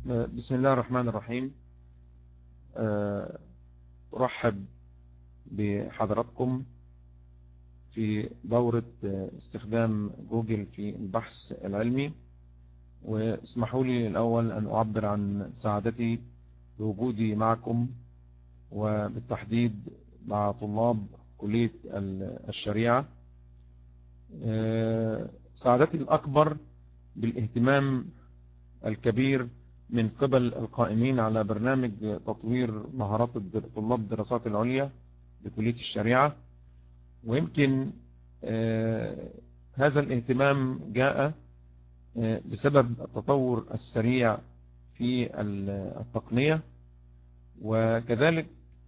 بسم الله الرحمن الرحيم أرحب بحضراتكم في دورة استخدام جوجل في البحث العلمي واسمحوا لي الأول أن أعبر عن سعادتي بوجودي معكم وبالتحديد مع طلاب كلية الشريعة سعادتي الأكبر بالاهتمام الكبير من قبل القائمين على برنامج تطوير مهارات طلاب الدراسات العليا بكلية الشريعة ويمكن هذا الاهتمام جاء بسبب التطور السريع في التقنية وكذلك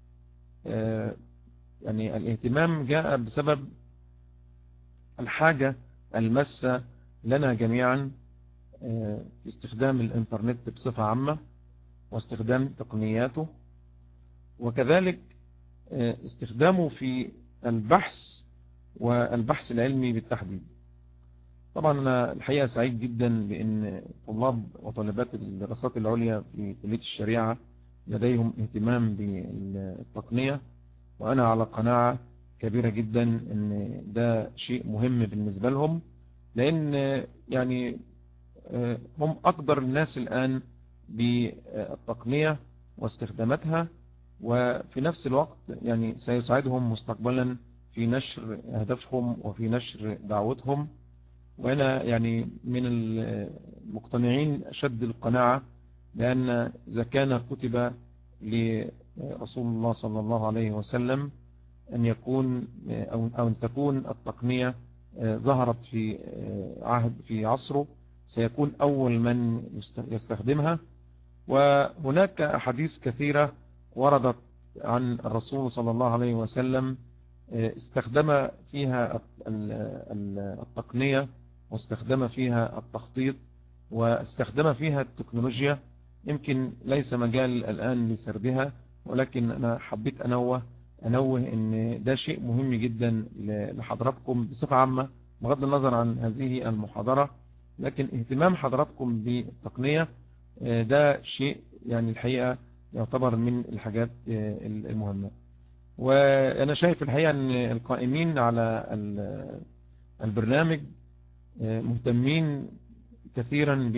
يعني الاهتمام جاء بسبب الحاجة المسة لنا جميعا في استخدام الانترنت بصفة عامة واستخدام تقنياته وكذلك استخدامه في البحث والبحث العلمي بالتحديد طبعا أنا الحقيقة سعيد جدا بأن طلاب وطالبات الدراسات العليا في كلية الشريعة لديهم اهتمام بالتقنية وأنا على قناعة كبيرة جدا أن ده شيء مهم بالنسبة لهم لأن يعني هم أقدر الناس الآن بالتقنية واستخداماتها وفي نفس الوقت يعني سيساعدهم مستقبلا في نشر أهدافهم وفي نشر دعوتهم وأنا يعني من المقتنعين أشد القناعة لأن إذا كان كتب لرسول الله صلى الله عليه وسلم أن يكون أو أن تكون التقنية ظهرت في عهد في عصره سيكون أول من يستخدمها وهناك أحاديث كثيرة وردت عن الرسول صلى الله عليه وسلم استخدم فيها التقنية واستخدم فيها التخطيط واستخدم فيها التكنولوجيا يمكن ليس مجال الآن لسردها ولكن أنا حبيت أنوه أنوه أن ده شيء مهم جدا لحضراتكم بصفة عامة بغض النظر عن هذه المحاضرة لكن اهتمام حضراتكم بالتقنية ده شيء يعني الحقيقة يعتبر من الحاجات المهمة وأنا شايف الحقيقة أن القائمين على البرنامج مهتمين كثيرا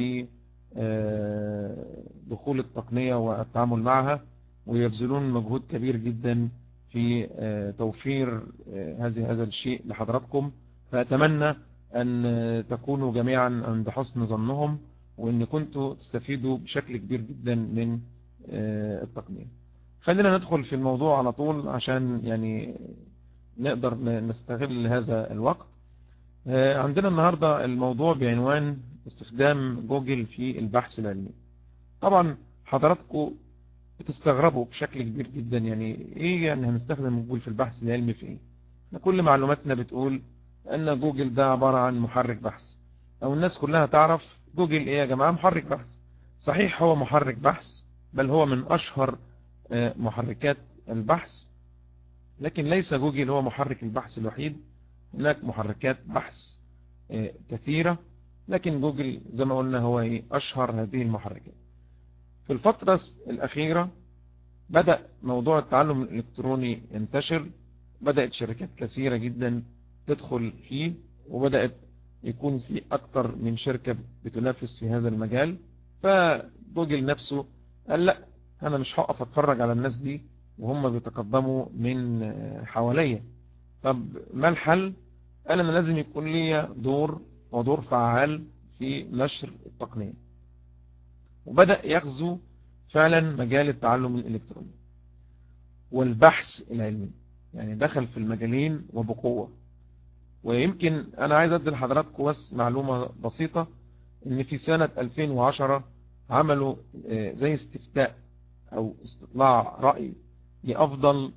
بدخول التقنية والتعامل معها ويبذلون مجهود كبير جدا في توفير هذه هذا الشيء لحضراتكم فأتمنى أن تكونوا جميعا عند حسن ظنهم وأن كنتوا تستفيدوا بشكل كبير جدا من التقنية خلينا ندخل في الموضوع على طول عشان يعني نقدر نستغل هذا الوقت عندنا النهاردة الموضوع بعنوان استخدام جوجل في البحث العلمي طبعا حضراتكم بتستغربوا بشكل كبير جدا يعني ايه يعني هنستخدم جوجل في البحث العلمي في ايه كل معلوماتنا بتقول ان جوجل ده عبارة عن محرك بحث او الناس كلها تعرف جوجل ايه يا جماعة محرك بحث صحيح هو محرك بحث بل هو من اشهر محركات البحث لكن ليس جوجل هو محرك البحث الوحيد هناك محركات بحث كثيرة لكن جوجل زي ما قلنا هو اشهر هذه المحركات في الفترة الأخيرة بدأ موضوع التعلم الإلكتروني ينتشر بدأت شركات كثيرة جدا تدخل فيه وبدأت يكون في أكتر من شركة بتنافس في هذا المجال فجوجل نفسه قال لا أنا مش هقف أتفرج على الناس دي وهم بيتقدموا من حواليا طب ما الحل قال أنا لازم يكون لي دور ودور فعال في نشر التقنية وبدأ يغزو فعلا مجال التعلم الإلكتروني والبحث العلمي يعني دخل في المجالين وبقوة ويمكن أنا عايز أدي لحضراتكم بس معلومة بسيطة إن في سنة 2010 عملوا زي استفتاء أو استطلاع رأي لأفضل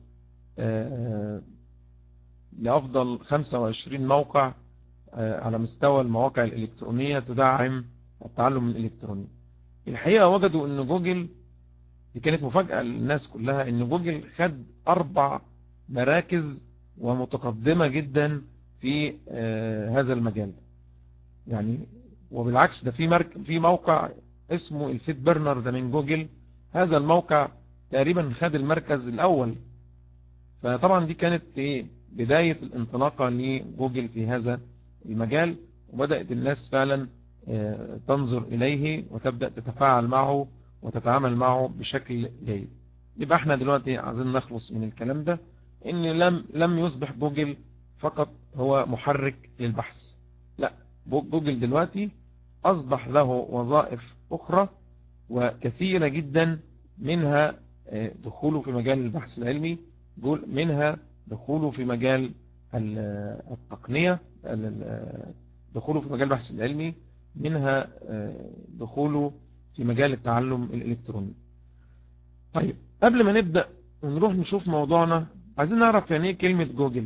لأفضل 25 موقع على مستوى المواقع الإلكترونية تدعم التعلم الإلكتروني الحقيقة وجدوا ان جوجل دي كانت مفاجأة للناس كلها ان جوجل خد اربع مراكز ومتقدمة جدا في آه هذا المجال يعني وبالعكس ده في مرك في موقع اسمه الفيت برنر ده من جوجل هذا الموقع تقريبا خد المركز الأول فطبعا دي كانت ايه بداية الانطلاقة لجوجل في هذا المجال وبدأت الناس فعلا آه، تنظر إليه وتبدأ تتفاعل معه وتتعامل معه بشكل جيد يبقى احنا دلوقتي عايزين نخلص من الكلام ده ان لم لم يصبح جوجل فقط هو محرك للبحث لا جوجل دلوقتي أصبح له وظائف أخرى وكثيرة جدا منها آه، دخوله في مجال البحث العلمي منها دخوله في مجال التقنية دخوله في مجال البحث العلمي منها آه، دخوله في مجال التعلم الإلكتروني طيب قبل ما نبدأ ونروح نشوف موضوعنا عايزين نعرف يعني ايه كلمة جوجل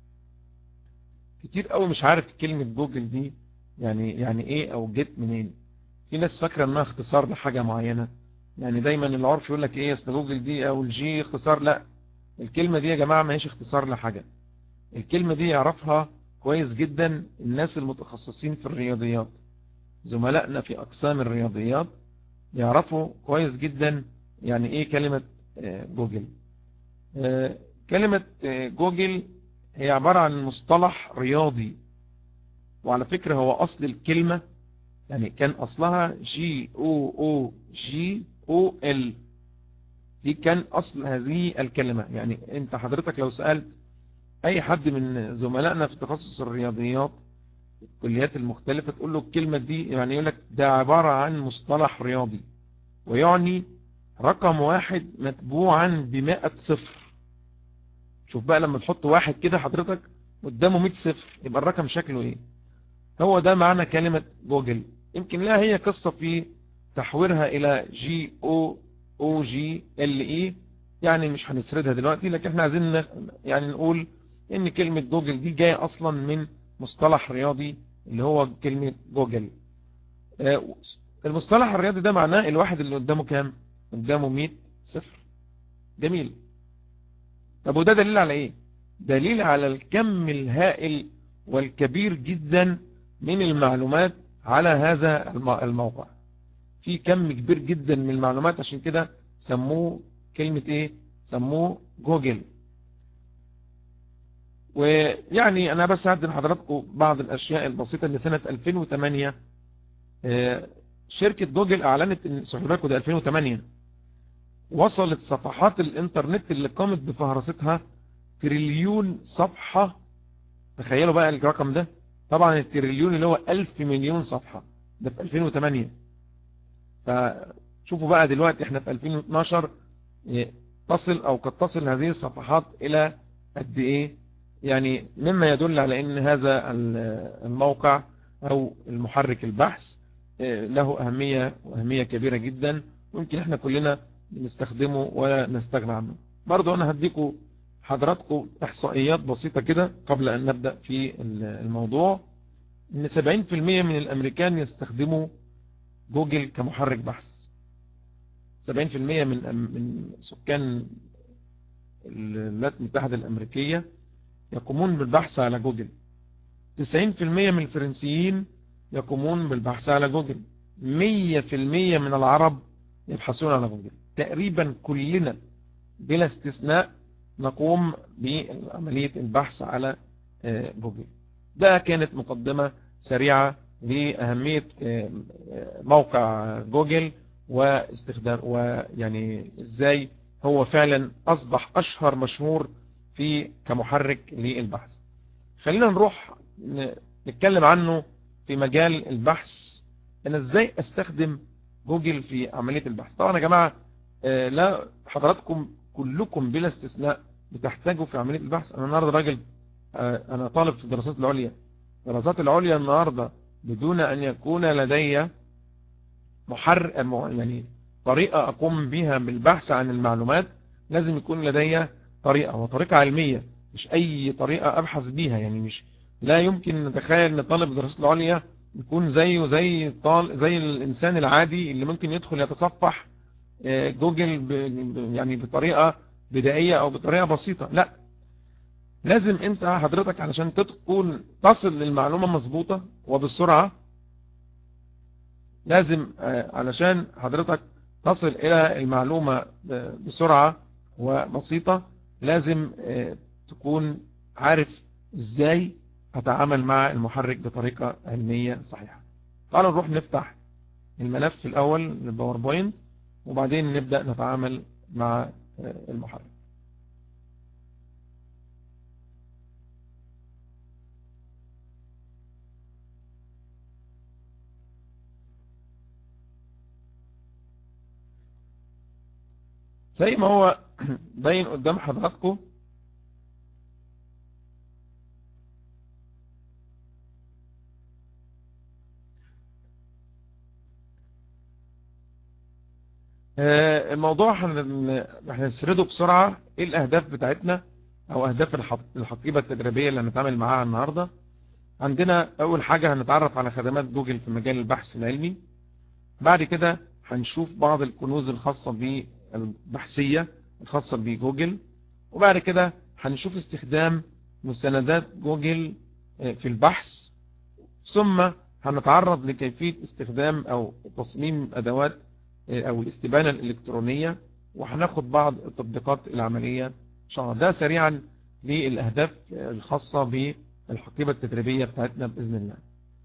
كتير قوي مش عارف كلمة جوجل دي يعني يعني ايه او جيت منين في ناس فاكرة انها اختصار لحاجة معينة يعني دايما العرف يقول لك ايه اصل جوجل دي او الجي اختصار لا الكلمة دي يا جماعة ما هيش اختصار لحاجة الكلمة دي يعرفها كويس جدا الناس المتخصصين في الرياضيات زملائنا في أقسام الرياضيات يعرفوا كويس جدا يعني ايه كلمة آه، جوجل آه، كلمة آه، جوجل هي عبارة عن مصطلح رياضي وعلى فكرة هو أصل الكلمة يعني كان أصلها جي او او جي او ال دي كان أصل هذه الكلمة يعني أنت حضرتك لو سألت أي حد من زملائنا في تخصص الرياضيات الكليات المختلفة تقول له الكلمة دي يعني يقول لك ده عبارة عن مصطلح رياضي ويعني رقم واحد متبوعا بمائة صفر شوف بقى لما تحط واحد كده حضرتك قدامه 100 صفر يبقى الرقم شكله ايه هو ده معنى كلمة جوجل يمكن لها هي قصة في تحويرها الى جي او او جي ال اي يعني مش هنسردها دلوقتي لكن احنا عايزين يعني نقول ان كلمة جوجل دي جاية اصلا من مصطلح رياضي اللي هو كلمة جوجل آه، المصطلح الرياضي ده معناه الواحد اللي قدامه كام قدامه 100 صفر جميل طب وده دليل على ايه دليل على الكم الهائل والكبير جدا من المعلومات على هذا الموقع في كم كبير جدا من المعلومات عشان كده سموه كلمة ايه سموه جوجل ويعني انا بس هدي لحضراتكم بعض الاشياء البسيطة اللي سنة 2008 آه، شركة جوجل اعلنت ان صحبكم ده 2008 وصلت صفحات الانترنت اللي قامت بفهرستها تريليون صفحة تخيلوا بقى الرقم ده طبعا التريليون اللي هو ألف مليون صفحة ده في 2008 فشوفوا بقى دلوقتي احنا في 2012 إيه، تصل او قد تصل هذه الصفحات الى قد ايه يعني مما يدل على ان هذا الموقع او المحرك البحث إيه، له اهمية واهمية كبيرة جدا ويمكن احنا كلنا نستخدمه ولا نستغنى عنه برضو انا هديكم حضراتكم احصائيات بسيطة كده قبل ان نبدأ في الموضوع ان 70% من الامريكان يستخدموا جوجل كمحرك بحث 70% من من سكان الولايات المتحدة الامريكية يقومون بالبحث على جوجل 90% من الفرنسيين يقومون بالبحث على جوجل 100% من العرب يبحثون على جوجل تقريبا كلنا بلا استثناء نقوم بعملية البحث على آه، جوجل ده كانت مقدمة سريعة لأهمية آه، موقع جوجل واستخدام ويعني ازاي هو فعلا اصبح اشهر مشهور في كمحرك للبحث خلينا نروح نتكلم عنه في مجال البحث انا ازاي استخدم جوجل في عملية البحث طبعا يا جماعة آه، لا حضراتكم كلكم بلا استثناء بتحتاجوا في عملية البحث انا النهاردة راجل آه، انا طالب في الدراسات العليا الدراسات العليا النهاردة بدون ان يكون لدي محر يعني طريقة اقوم بها بالبحث عن المعلومات لازم يكون لدي طريقة وطريقة علمية مش اي طريقة ابحث بيها يعني مش لا يمكن نتخيل ان طالب الدراسات العليا يكون زيه زي طال زي الانسان العادي اللي ممكن يدخل يتصفح آه، جوجل يعني بطريقة بدائية او بطريقة بسيطة لا لازم انت حضرتك علشان تكون تصل للمعلومة مظبوطة وبالسرعة لازم علشان حضرتك تصل إلى المعلومة بسرعة وبسيطة لازم تكون عارف ازاي اتعامل مع المحرك بطريقة علمية صحيحة تعالوا نروح نفتح الملف الاول للباوربوينت وبعدين نبدأ نتعامل مع المحرك زي ما هو باين قدام حضراتكم الموضوع هنسرده بسرعة ايه الاهداف بتاعتنا او اهداف الحقيبة التدريبية اللي هنتعامل معاها النهاردة عندنا اول حاجة هنتعرف على خدمات جوجل في مجال البحث العلمي بعد كده هنشوف بعض الكنوز الخاصة بالبحثية الخاصة بجوجل وبعد كده هنشوف استخدام مستندات جوجل في البحث ثم هنتعرض لكيفية استخدام او تصميم ادوات او الاستبانة الالكترونية وهناخد بعض التطبيقات العملية ان شاء الله ده سريعا للاهداف الخاصة بالحقيبة التدريبية بتاعتنا بإذن الله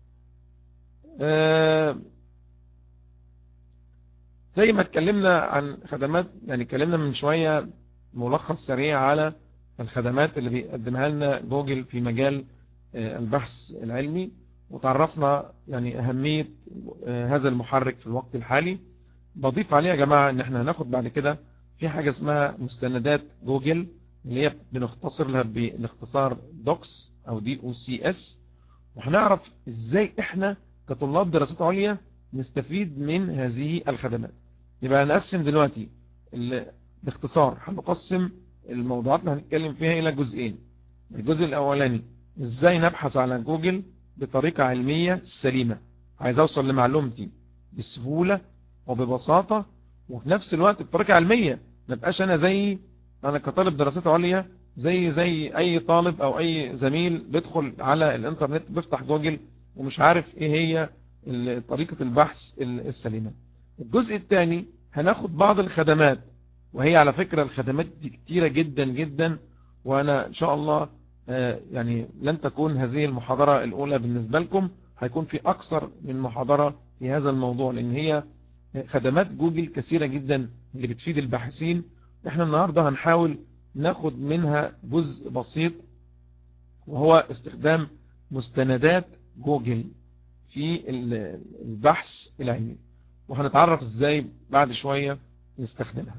زي ما اتكلمنا عن خدمات يعني اتكلمنا من شوية ملخص سريع على الخدمات اللي بيقدمها لنا جوجل في مجال البحث العلمي وتعرفنا يعني أهمية هذا المحرك في الوقت الحالي بضيف عليه يا جماعة ان احنا هناخد بعد كده في حاجة اسمها مستندات جوجل اللي هي بنختصر لها بالاختصار دوكس او دي او سي اس وهنعرف ازاي احنا كطلاب دراسات عليا نستفيد من هذه الخدمات يبقى هنقسم دلوقتي باختصار هنقسم الموضوعات اللي هنتكلم فيها الى جزئين الجزء الاولاني ازاي نبحث على جوجل بطريقة علمية سليمة عايز اوصل لمعلومتي بسهولة وببساطة وفي نفس الوقت بطريقة علمية ما بقاش انا زي انا كطالب دراسات عليا زي زي اي طالب او اي زميل بيدخل على الانترنت بيفتح جوجل ومش عارف ايه هي طريقة البحث السليمة الجزء الثاني هناخد بعض الخدمات وهي على فكرة الخدمات دي كتيرة جدا جدا وانا ان شاء الله يعني لن تكون هذه المحاضرة الاولى بالنسبة لكم هيكون في اكثر من محاضرة في هذا الموضوع لان هي خدمات جوجل كثيرة جدا اللي بتفيد الباحثين احنا النهاردة هنحاول ناخد منها جزء بسيط وهو استخدام مستندات جوجل في البحث العلمي وهنتعرف ازاي بعد شوية نستخدمها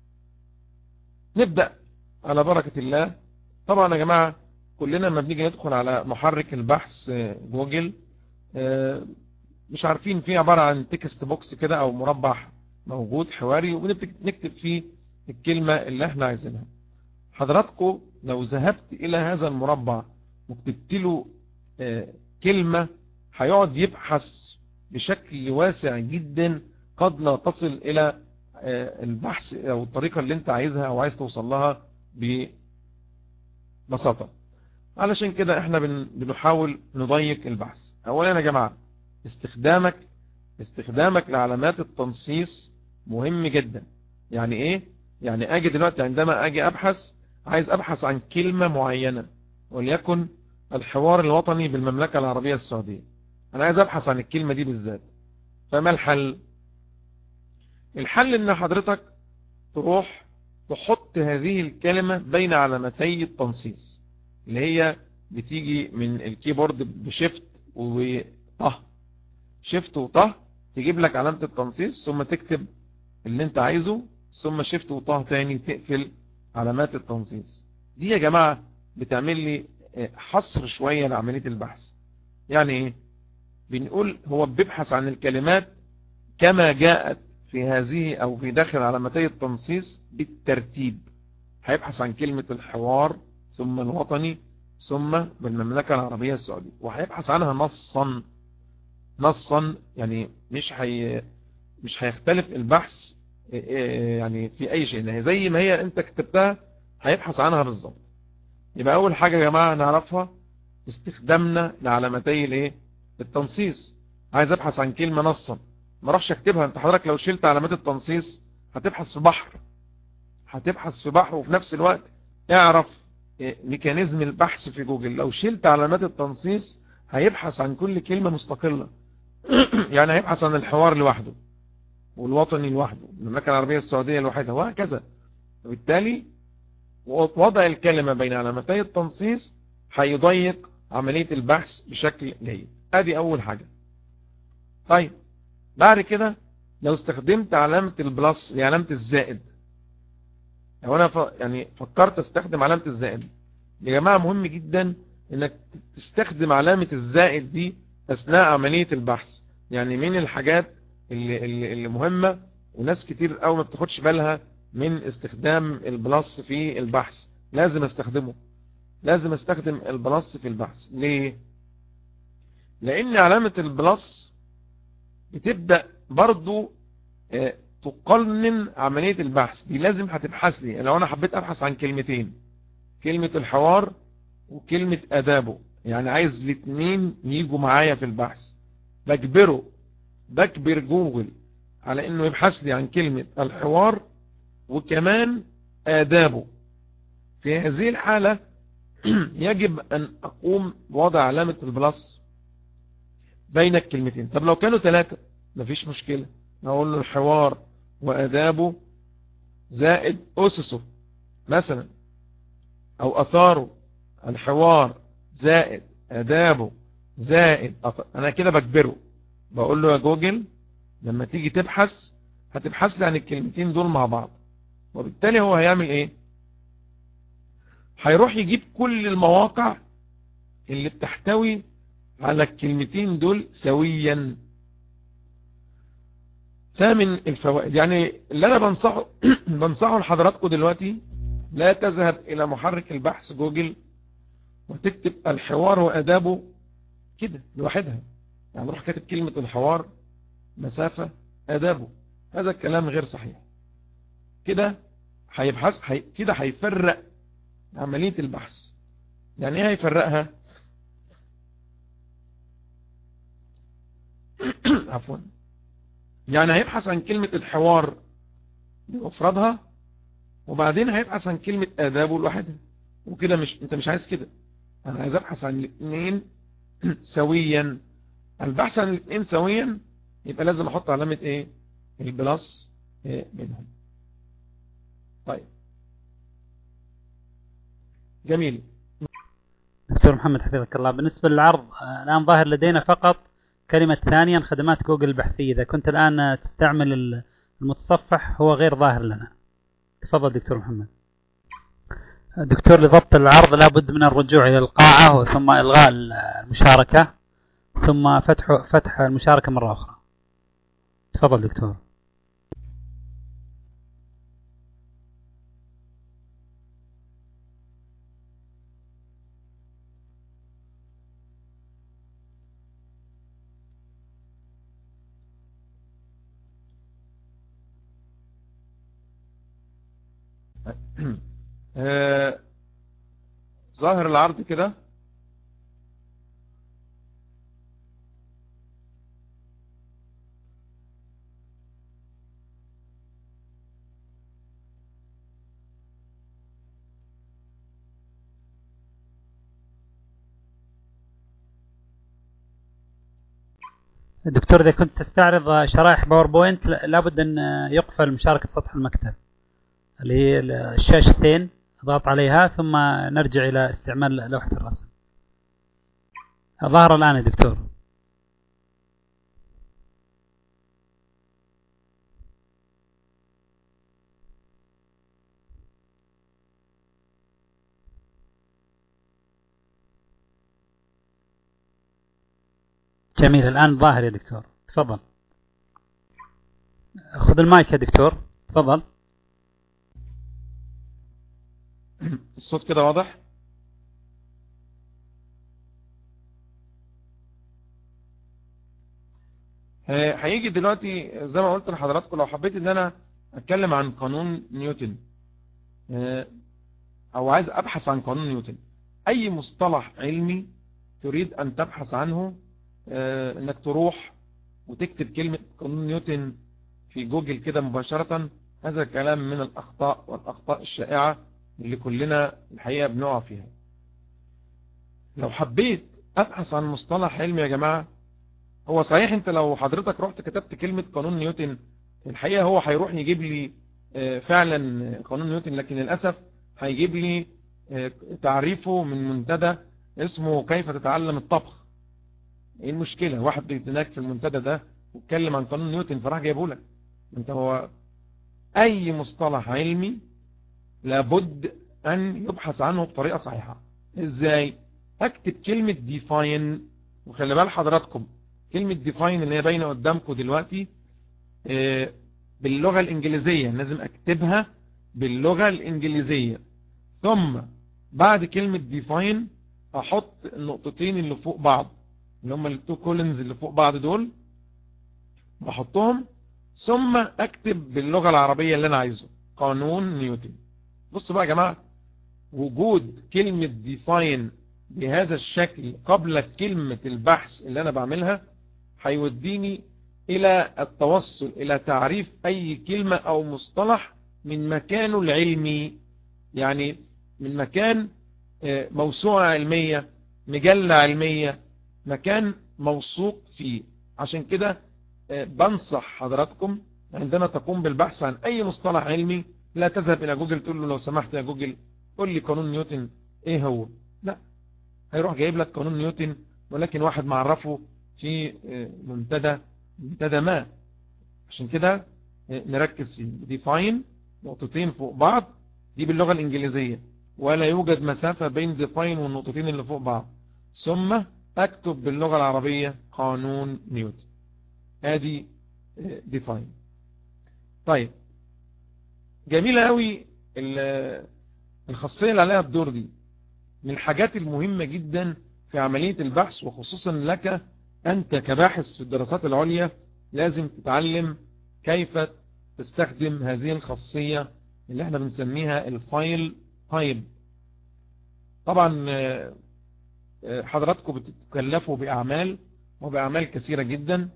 نبدأ على بركة الله طبعا يا جماعة كلنا لما بنيجي ندخل على محرك البحث جوجل مش عارفين فيه عبارة عن تكست بوكس كده او مربع موجود حواري ونكتب فيه الكلمة اللي احنا عايزينها حضراتكم لو ذهبت الى هذا المربع وكتبت له كلمة هيقعد يبحث بشكل واسع جدا قد لا تصل الى البحث او الطريقة اللي انت عايزها او عايز توصل لها ببساطة علشان كده احنا بنحاول نضيق البحث اولا يا جماعة استخدامك استخدامك لعلامات التنصيص مهم جدا يعني ايه يعني اجي دلوقتي عندما اجي ابحث عايز ابحث عن كلمة معينة وليكن الحوار الوطني بالمملكة العربية السعودية انا عايز ابحث عن الكلمة دي بالذات فما الحل الحل ان حضرتك تروح تحط هذه الكلمة بين علامتي التنصيص اللي هي بتيجي من الكيبورد بشفت وطه شفت وطه تجيب لك علامة التنصيص ثم تكتب اللي انت عايزه ثم شفت وطه تاني تقفل علامات التنصيص دي يا جماعة بتعمل لي حصر شوية لعملية البحث يعني ايه بنقول هو بيبحث عن الكلمات كما جاءت في هذه او في داخل علامتي التنصيص بالترتيب هيبحث عن كلمة الحوار ثم الوطني ثم بالمملكة العربية السعودية وهيبحث عنها نصا نصا يعني مش هي مش هيختلف البحث يعني في اي شيء زي ما هي انت كتبتها هيبحث عنها بالظبط يبقى اول حاجة يا جماعة نعرفها استخدامنا لعلامتي الايه التنصيص عايز ابحث عن كلمة نصا ما اروحش اكتبها انت حضرتك لو شلت علامات التنصيص هتبحث في بحر هتبحث في بحر وفي نفس الوقت اعرف ميكانيزم البحث في جوجل لو شلت علامات التنصيص هيبحث عن كل كلمة مستقلة يعني هيبحث عن الحوار لوحده والوطني لوحده المملكة العربية السعودية لوحدها وهكذا وبالتالي وضع الكلمة بين علامتي التنصيص هيضيق عملية البحث بشكل جيد ادي اول حاجة طيب بعد كده لو استخدمت علامة البلس اللي علامة الزائد لو انا ف... يعني فكرت استخدم علامة الزائد يا جماعة مهم جدا انك تستخدم علامة الزائد دي اثناء عملية البحث يعني من الحاجات اللي, اللي, اللي مهمة وناس كتير قوي ما بتاخدش بالها من استخدام البلس في البحث لازم استخدمه لازم استخدم البلس في البحث ليه لان علامة البلس بتبدأ برضو تقنن عملية البحث دي لازم هتبحث لي لو انا حبيت ابحث عن كلمتين كلمة الحوار وكلمة ادابه يعني عايز الاثنين يجوا معايا في البحث بجبره بكبر جوجل على انه يبحث لي عن كلمة الحوار وكمان آدابه في هذه الحالة يجب أن أقوم بوضع علامة البلس بين الكلمتين طب لو كانوا ثلاثة مفيش مشكلة نقول له الحوار وأدابه زائد أسسه مثلا أو أثاره الحوار زائد أدابه زائد أثار. أنا كده بكبره بقول له يا جوجل لما تيجي تبحث هتبحث لي عن الكلمتين دول مع بعض وبالتالي هو هيعمل ايه هيروح يجيب كل المواقع اللي بتحتوي على الكلمتين دول سويا ثامن الفوائد يعني اللي انا بنصحه بنصحه لحضراتكم دلوقتي لا تذهب الى محرك البحث جوجل وتكتب الحوار وادابه كده لوحدها يعني روح كاتب كلمة الحوار مسافة ادابه هذا الكلام غير صحيح كده هيبحث حي... كده هيفرق عملية البحث يعني ايه هيفرقها عفوا يعني هيبحث عن كلمة الحوار بمفردها وبعدين هيبحث عن كلمة آدابه لوحدها وكده مش انت مش عايز كده انا عايز ابحث عن الاثنين سويا البحث عن الاثنين سويا يبقى لازم احط علامة ايه البلس إيه بينهم طيب جميل دكتور محمد حفظك الله بالنسبة للعرض الآن ظاهر لدينا فقط كلمة ثانيا خدمات جوجل البحثية إذا كنت الآن تستعمل المتصفح هو غير ظاهر لنا تفضل دكتور محمد دكتور لضبط العرض لابد من الرجوع إلى القاعة ثم إلغاء المشاركة ثم فتح فتح المشاركة مرة أخرى تفضل دكتور آه ظاهر العرض كده دكتور إذا كنت تستعرض شرائح باوربوينت لابد أن يقفل مشاركة سطح المكتب اللي هي الشاشتين اضغط عليها ثم نرجع إلى استعمال لوحة الرسم ظهر الآن يا دكتور جميل الآن ظاهر يا دكتور تفضل خذ المايك يا دكتور تفضل الصوت كده واضح هيجي دلوقتي زي ما قلت لحضراتكم لو حبيت ان انا اتكلم عن قانون نيوتن او عايز ابحث عن قانون نيوتن اي مصطلح علمي تريد ان تبحث عنه انك تروح وتكتب كلمة قانون نيوتن في جوجل كده مباشرة هذا الكلام من الأخطاء والأخطاء الشائعة اللي كلنا الحقيقة بنقع فيها لو حبيت أبحث عن مصطلح علمي يا جماعة هو صحيح انت لو حضرتك رحت كتبت كلمة قانون نيوتن الحقيقة هو هيروح يجيب لي فعلا قانون نيوتن لكن للأسف هيجيب لي تعريفه من منتدى اسمه كيف تتعلم الطبخ ايه المشكلة واحد هناك في المنتدى ده واتكلم عن قانون نيوتن فراح جايبه لك انت هو اي مصطلح علمي لابد ان يبحث عنه بطريقة صحيحة ازاي اكتب كلمة define وخلي بال حضراتكم كلمة define اللي هي باينة قدامكم دلوقتي باللغة الانجليزية لازم اكتبها باللغة الانجليزية ثم بعد كلمة define احط النقطتين اللي فوق بعض اللي هم التو كولنز اللي فوق بعض دول بحطهم ثم اكتب باللغة العربية اللي انا عايزه قانون نيوتن بصوا بقى يا جماعة وجود كلمة define بهذا الشكل قبل كلمة البحث اللي انا بعملها هيوديني الى التوصل الى تعريف اي كلمة او مصطلح من مكانه العلمي يعني من مكان موسوعة علمية مجلة علمية مكان موثوق فيه عشان كده بنصح حضراتكم عندما تقوم بالبحث عن اي مصطلح علمي لا تذهب الى جوجل تقول له لو سمحت يا جوجل قول لي قانون نيوتن ايه هو لا هيروح جايب لك قانون نيوتن ولكن واحد معرفه في منتدى منتدى ما عشان كده نركز في ديفاين نقطتين فوق بعض دي باللغة الانجليزية ولا يوجد مسافة بين ديفاين والنقطتين اللي فوق بعض ثم اكتب باللغة العربية قانون نيوتن ادي ديفاين طيب جميلة قوي الخاصية اللي عليها الدور دي من الحاجات المهمة جدا في عملية البحث وخصوصا لك أنت كباحث في الدراسات العليا لازم تتعلم كيف تستخدم هذه الخاصية اللي احنا بنسميها الفايل تايب طبعا حضراتكم بتتكلفوا بأعمال وبأعمال كثيرة جدا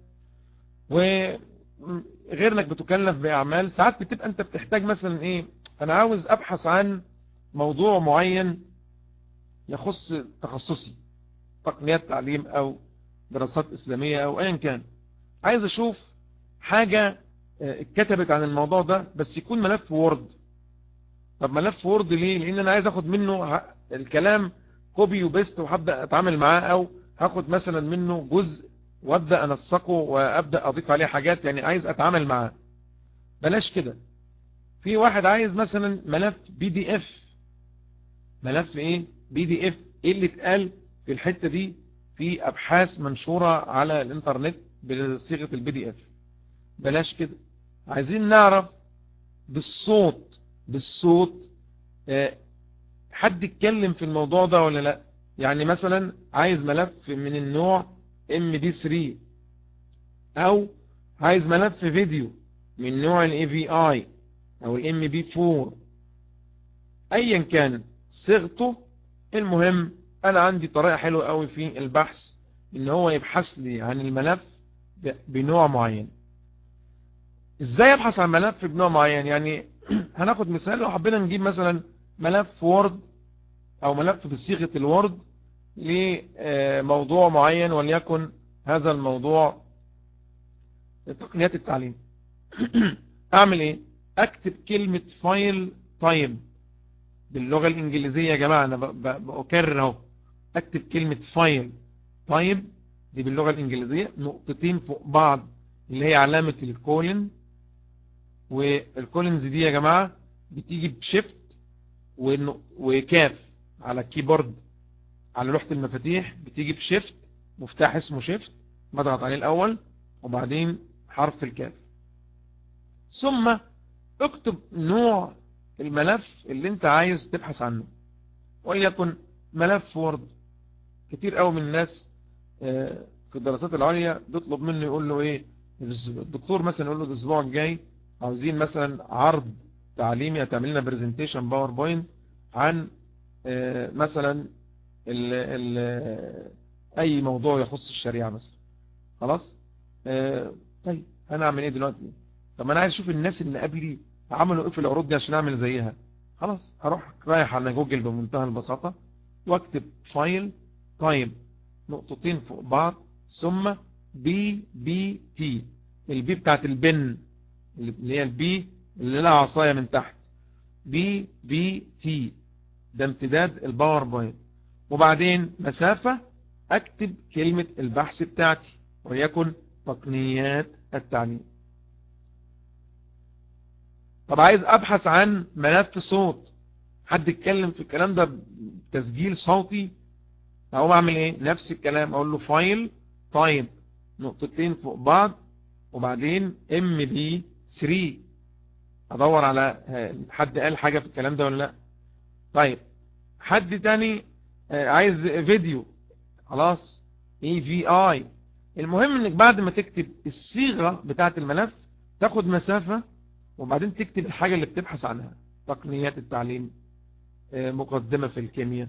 وغيرك بتكلف بأعمال ساعات بتبقى انت بتحتاج مثلا ايه انا عاوز ابحث عن موضوع معين يخص تخصصي تقنيات تعليم او دراسات اسلامية او ايا كان عايز اشوف حاجة اتكتبت عن الموضوع ده بس يكون ملف وورد طب ملف وورد ليه لان انا عايز اخد منه الكلام كوبي وبيست وهبدأ اتعامل معاه او هاخد مثلا منه جزء وابدأ انسقه وابدأ اضيف عليه حاجات يعني عايز اتعامل معاه بلاش كده في واحد عايز مثلا ملف بي دي اف ملف ايه بي دي اف ايه اللي اتقال في الحتة دي في ابحاث منشورة على الانترنت بصيغة البي دي اف بلاش كده عايزين نعرف بالصوت بالصوت اه حد اتكلم في الموضوع ده ولا لا يعني مثلا عايز ملف من النوع MP3 او عايز ملف فيديو من نوع ال AVI او ال MP4 ايا كان صيغته المهم انا عندي طريقة حلوة قوي في البحث ان هو يبحث لي عن الملف بنوع معين ازاي ابحث عن ملف بنوع معين يعني هناخد مثال لو حبينا نجيب مثلا ملف وورد او ملف بصيغة الوورد لموضوع معين وليكن هذا الموضوع تقنيات التعليم اعمل ايه اكتب كلمة فايل طيب باللغة الانجليزية يا جماعة انا بأكرر اهو اكتب كلمة فايل طيب دي باللغة الانجليزية نقطتين فوق بعض اللي هي علامة الكولن والكولنز دي يا جماعة بتيجي بشيفت وكاف على الكيبورد على لوحة المفاتيح بتيجي بشيفت مفتاح اسمه شيفت بضغط عليه الاول وبعدين حرف الكاف ثم اكتب نوع الملف اللي انت عايز تبحث عنه وليكن ملف وورد كتير قوي من الناس في الدراسات العليا بيطلب منه يقول له ايه الدكتور مثلا يقول له الاسبوع الجاي عاوزين مثلا عرض تعليمي هتعمل لنا برزنتيشن باوربوينت عن مثلا ال ال اي موضوع يخص الشريعة مثلا خلاص آه طيب انا اعمل ايه دلوقتي طب انا عايز اشوف الناس اللي قبلي عملوا ايه في العروض دي عشان اعمل زيها خلاص هروح رايح على جوجل بمنتهى البساطة واكتب فايل طيب نقطتين فوق بعض ثم بي بي تي البي بتاعت البن اللي هي البي اللي لها عصاية من تحت بي بي تي ده امتداد الباوربوينت وبعدين مسافة اكتب كلمة البحث بتاعتي وليكن تقنيات التعليم طب عايز ابحث عن ملف صوت حد يتكلم في الكلام ده بتسجيل صوتي اقوم اعمل ايه نفس الكلام اقول له فايل طيب نقطتين فوق بعض وبعدين ام بي 3 ادور على حد قال حاجة في الكلام ده ولا لا طيب حد تاني عايز فيديو خلاص اي في اي المهم انك بعد ما تكتب الصيغة بتاعت الملف تاخد مسافة وبعدين تكتب الحاجة اللي بتبحث عنها تقنيات التعليم مقدمة في الكيمياء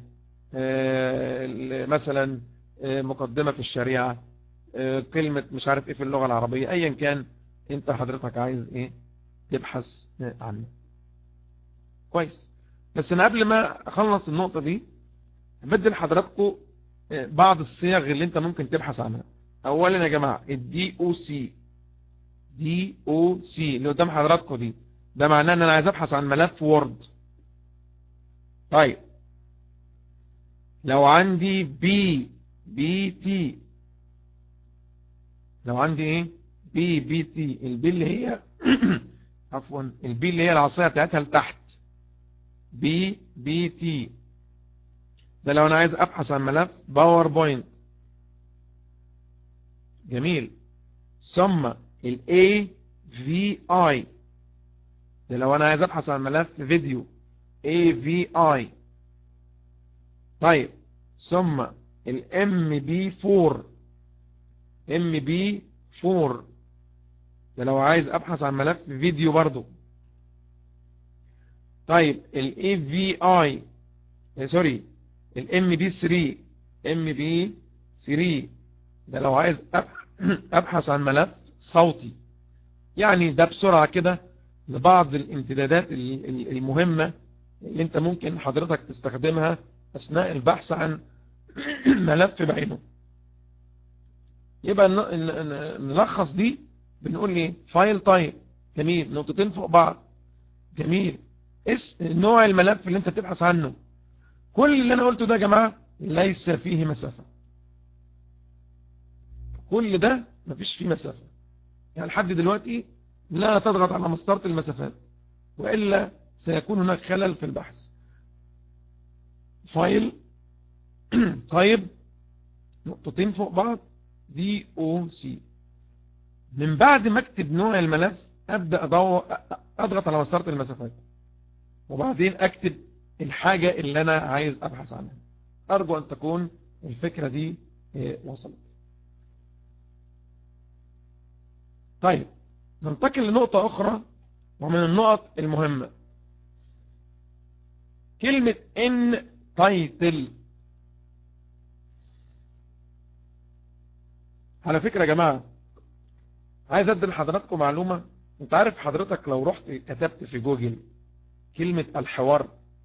مثلا مقدمة في الشريعة كلمة مش عارف ايه في اللغة العربية ايا كان انت حضرتك عايز ايه تبحث عنه كويس بس انا قبل ما اخلص النقطة دي بدل حضراتكم بعض الصيغ اللي انت ممكن تبحث عنها اولا يا جماعة الدي او سي دي او سي اللي قدام حضراتكم دي ده معناه ان انا عايز ابحث عن ملف وورد طيب لو عندي بي بي تي لو عندي ايه بي بي تي البي اللي هي عفوا البي اللي هي العصايه بتاعتها لتحت بي بي تي ده لو انا عايز ابحث عن ملف باوربوينت جميل ثم ال AVI ده لو انا عايز ابحث عن ملف فيديو AVI طيب ثم ال MB4 MB4 ده لو عايز ابحث عن ملف فيديو برضو طيب ال AVI سوري ال MB3 MB3 ده لو عايز ابحث عن ملف صوتي يعني ده بسرعة كده لبعض الامتدادات المهمة اللي انت ممكن حضرتك تستخدمها اثناء البحث عن ملف بعينه يبقى نلخص دي بنقول ايه فايل تايب جميل نقطتين فوق بعض جميل اس نوع الملف اللي انت تبحث عنه كل اللي انا قلته ده يا جماعة ليس فيه مسافة كل ده مفيش فيه مسافة يعني لحد دلوقتي لا تضغط على مسطرة المسافات وإلا سيكون هناك خلل في البحث فايل طيب نقطتين فوق بعض دي او سي من بعد ما اكتب نوع الملف ابدأ أدور اضغط على مسطرة المسافات وبعدين اكتب الحاجة اللي انا عايز ابحث عنها ارجو ان تكون الفكرة دي وصلت طيب ننتقل لنقطة أخرى ومن النقط المهمة كلمة ان تايتل على فكرة يا جماعة عايز ادي لحضراتكم معلومة انت عارف حضرتك لو رحت كتبت في جوجل كلمة الحوار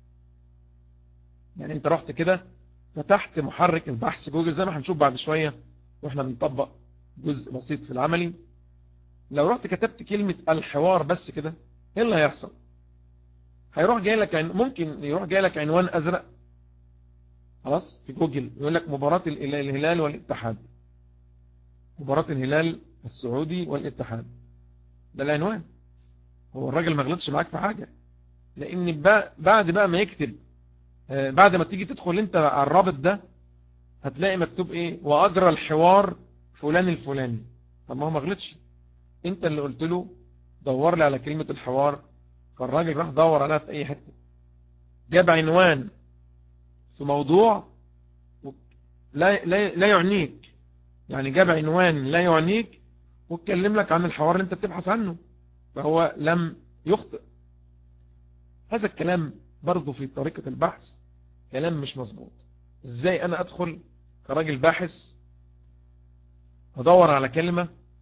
يعني انت رحت كده فتحت محرك البحث جوجل زي ما هنشوف بعد شوية واحنا بنطبق جزء بسيط في العملي لو رحت كتبت كلمة الحوار بس كده ايه اللي هيحصل هيروح جاي لك عن... ممكن يروح جاي لك عنوان ازرق خلاص في جوجل يقول لك مباراة الهلال والاتحاد مباراة الهلال السعودي والاتحاد ده العنوان هو الراجل ما غلطش معاك في حاجة لان بعد بقى ما يكتب بعد ما تيجي تدخل انت على الرابط ده هتلاقي مكتوب ايه واجرى الحوار فلان الفلاني طب ما هو ما غلطش انت اللي قلت له دور لي على كلمة الحوار فالراجل راح دور عليها في اي حتة جاب عنوان في موضوع لا, لا, لا يعنيك يعني جاب عنوان لا يعنيك واتكلم لك عن الحوار اللي انت بتبحث عنه فهو لم يخطئ هذا الكلام برضه في طريقة البحث كلام مش مظبوط ازاي انا ادخل كراجل باحث ادور على كلمة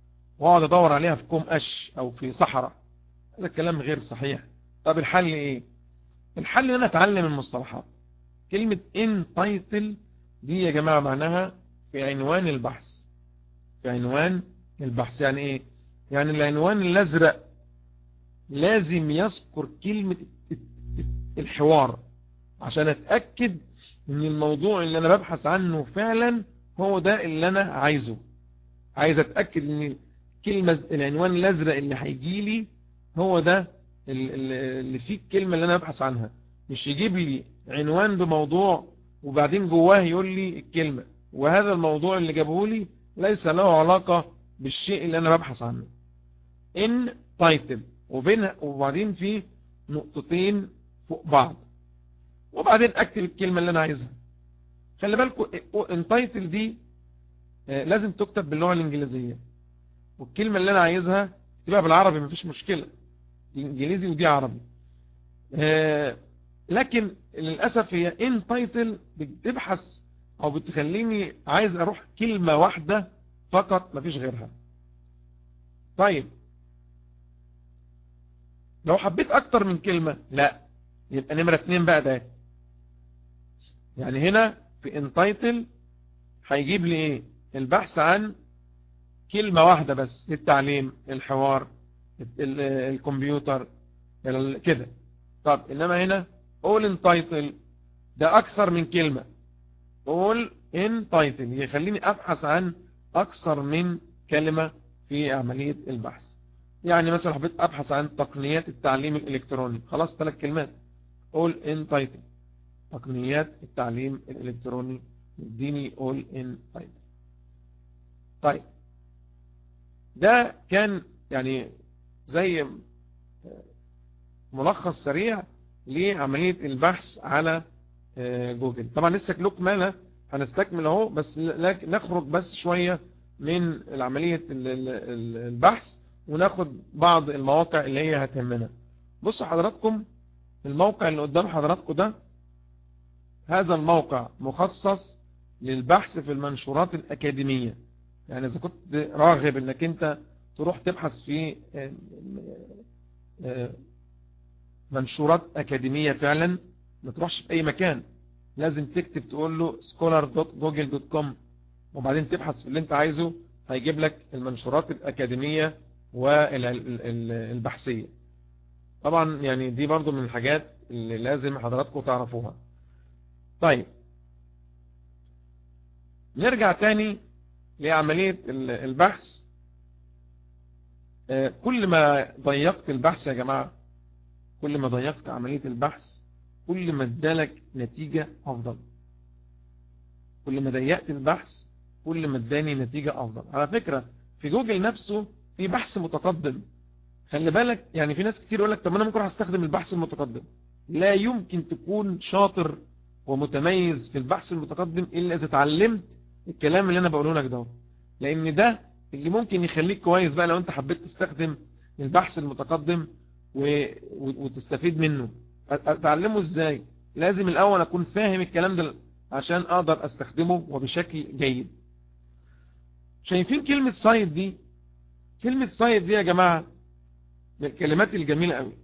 واقعد ادور عليها في كوم قش او في صحراء هذا الكلام غير صحيح طب الحل ايه الحل ان انا اتعلم المصطلحات كلمة ان تايتل دي يا جماعة معناها في عنوان البحث في عنوان البحث يعني ايه يعني العنوان الازرق لازم يذكر كلمة الحوار عشان اتأكد ان الموضوع اللي انا ببحث عنه فعلا هو ده اللي انا عايزه عايز اتأكد ان كلمة العنوان الازرق اللي هيجي لي هو ده اللي فيه الكلمة اللي انا ببحث عنها مش يجيب لي عنوان بموضوع وبعدين جواه يقول لي الكلمة وهذا الموضوع اللي جابه لي ليس له علاقة بالشيء اللي انا ببحث عنه ان تايتل وبينها وبعدين في نقطتين فوق بعض وبعدين اكتب الكلمة اللي انا عايزها خلي بالكم ان تايتل دي لازم تكتب باللغة الانجليزية والكلمة اللي انا عايزها تبقى بالعربي مفيش مشكلة دي انجليزي ودي عربي لكن للأسف هي ان تايتل بتبحث او بتخليني عايز اروح كلمة واحدة فقط مفيش غيرها طيب لو حبيت اكتر من كلمة لا يبقى نمرة اتنين بقى ده يعني هنا في انتايتل هيجيب لي ايه البحث عن كلمة واحدة بس التعليم الحوار الكمبيوتر كده طب انما هنا all in title ده اكثر من كلمة all in title يخليني ابحث عن اكثر من كلمة في عملية البحث يعني مثلا حبيت ابحث عن تقنيات التعليم الالكتروني خلاص ثلاث كلمات all in title تقنيات التعليم الالكتروني يديني all in title طيب ده كان يعني زي ملخص سريع لعملية البحث على جوجل طبعا لسه كلوك مالا هنستكمل اهو بس نخرج بس شوية من عملية البحث وناخد بعض المواقع اللي هي هتهمنا بصوا حضراتكم الموقع اللي قدام حضراتكم ده هذا الموقع مخصص للبحث في المنشورات الأكاديمية يعني إذا كنت راغب انك انت تروح تبحث في منشورات أكاديمية فعلا ما تروحش في أي مكان لازم تكتب تقول له scholar.google.com وبعدين تبحث في اللي انت عايزه هيجيب لك المنشورات الأكاديمية والبحثية طبعا يعني دي برضو من الحاجات اللي لازم حضراتكم تعرفوها طيب نرجع تاني لعملية البحث كل ما ضيقت البحث يا جماعة كل ما ضيقت عملية البحث كل ما ادالك نتيجة أفضل كل ما ضيقت البحث كل ما اداني نتيجة أفضل على فكرة في جوجل نفسه في بحث متقدم خلي بالك يعني في ناس كتير يقول لك طب انا ممكن استخدم البحث المتقدم لا يمكن تكون شاطر ومتميز في البحث المتقدم إلا إذا اتعلمت الكلام اللي أنا بقوله لك ده لأن ده اللي ممكن يخليك كويس بقى لو أنت حبيت تستخدم البحث المتقدم و... وتستفيد منه أتعلمه إزاي لازم الأول أكون فاهم الكلام ده عشان أقدر أستخدمه وبشكل جيد شايفين كلمة سايت دي كلمة سايت دي يا جماعة من الكلمات الجميلة قوي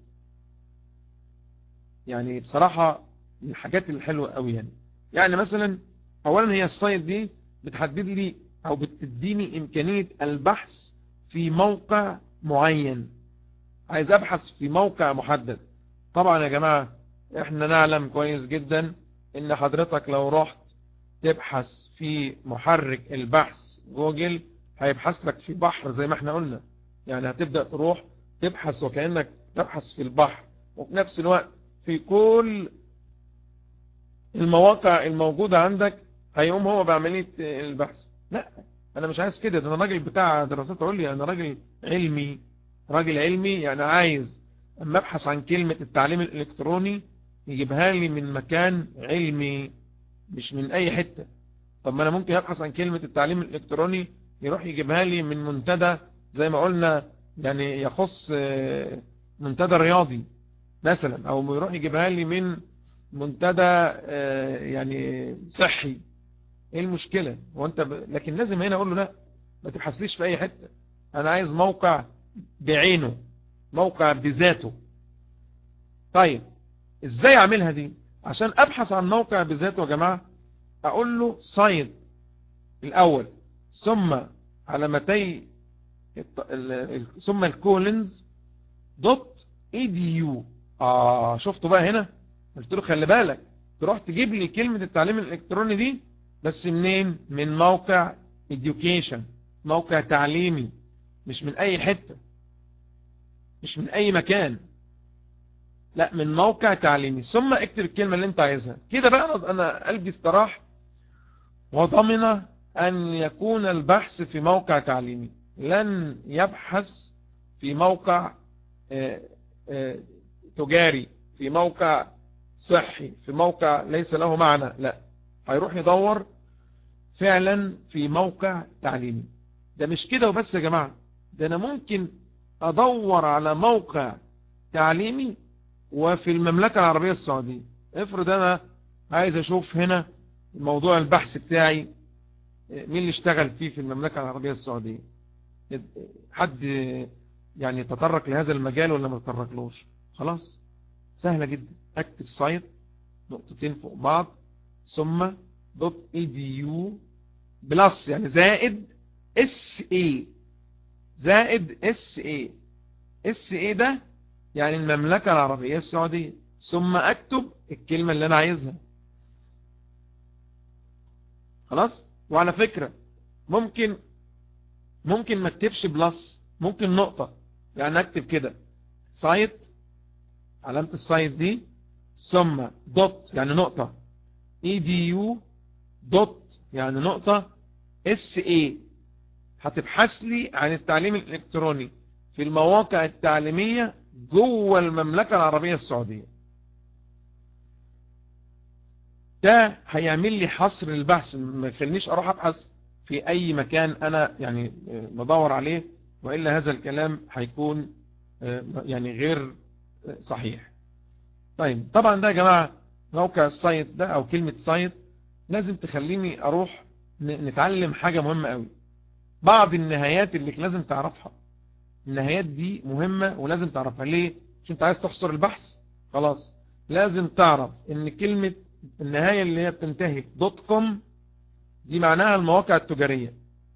يعني بصراحة من الحاجات الحلوة قوي يعني يعني مثلا اولا هي السايت دي بتحدد لي او بتديني امكانية البحث في موقع معين عايز ابحث في موقع محدد طبعا يا جماعة احنا نعلم كويس جدا ان حضرتك لو رحت تبحث في محرك البحث جوجل هيبحث لك في بحر زي ما احنا قلنا يعني هتبدأ تروح تبحث وكأنك تبحث في البحر وفي نفس الوقت في كل المواقع الموجودة عندك هيقوم هو بعملية البحث لا انا مش عايز كده ده انا راجل بتاع دراسات عليا انا راجل علمي راجل علمي يعني عايز اما ابحث عن كلمة التعليم الالكتروني يجيبها لي من مكان علمي مش من اي حتة طب ما انا ممكن ابحث عن كلمة التعليم الالكتروني يروح يجيبها لي من منتدى زي ما قلنا يعني يخص منتدى رياضي مثلا او يروح يجيبها لي من منتدى يعني صحي ايه المشكلة وانت ب... لكن لازم هنا اقول له لا ما تبحثليش في اي حتة انا عايز موقع بعينه موقع بذاته طيب ازاي اعملها دي عشان ابحث عن موقع بذاته يا جماعة اقول له سايت الاول ثم علامتي ثم الكولنز دوت اي دي يو اه شفتوا بقى هنا قلت له خلي بالك تروح تجيب لي كلمة التعليم الالكتروني دي بس منين من موقع education موقع تعليمي مش من اي حتة مش من اي مكان لا من موقع تعليمي ثم اكتب الكلمة اللي انت عايزها كده بقى انا قلبي استراح وضمن ان يكون البحث في موقع تعليمي لن يبحث في موقع اه اه تجاري في موقع صحي في موقع ليس له معنى لا هيروح يدور فعلا في موقع تعليمي ده مش كده وبس يا جماعة ده انا ممكن ادور على موقع تعليمي وفي المملكة العربية السعودية افرض انا عايز اشوف هنا موضوع البحث بتاعي مين اللي اشتغل فيه في المملكة العربية السعودية حد يعني تطرق لهذا المجال ولا ما تطرقلوش خلاص سهلة جدا اكتب سايت نقطتين فوق بعض ثم دوت اي دي يو بلس يعني زائد اس اي زائد اس اي اس اي ده يعني المملكة العربية السعودية ثم اكتب الكلمة اللي انا عايزها خلاص وعلى فكرة ممكن ممكن ما اكتبش بلس ممكن نقطة يعني اكتب كده سايت علامة السايت دي ثم دوت يعني نقطة اي دي يو دوت يعني نقطة اس اي هتبحث لي عن التعليم الالكتروني في المواقع التعليمية جوه المملكة العربية السعودية ده هيعمل لي حصر للبحث ما يخلينيش اروح ابحث في اي مكان انا يعني بدور عليه وإلا هذا الكلام هيكون يعني غير صحيح طيب طبعا ده يا جماعة موقع السايت ده او كلمة سايت لازم تخليني اروح نتعلم حاجة مهمة قوي بعض النهايات اللي لازم تعرفها النهايات دي مهمة ولازم تعرفها ليه مش انت عايز تحصر البحث خلاص لازم تعرف ان كلمة النهاية اللي هي بتنتهي دوت كوم دي معناها المواقع التجارية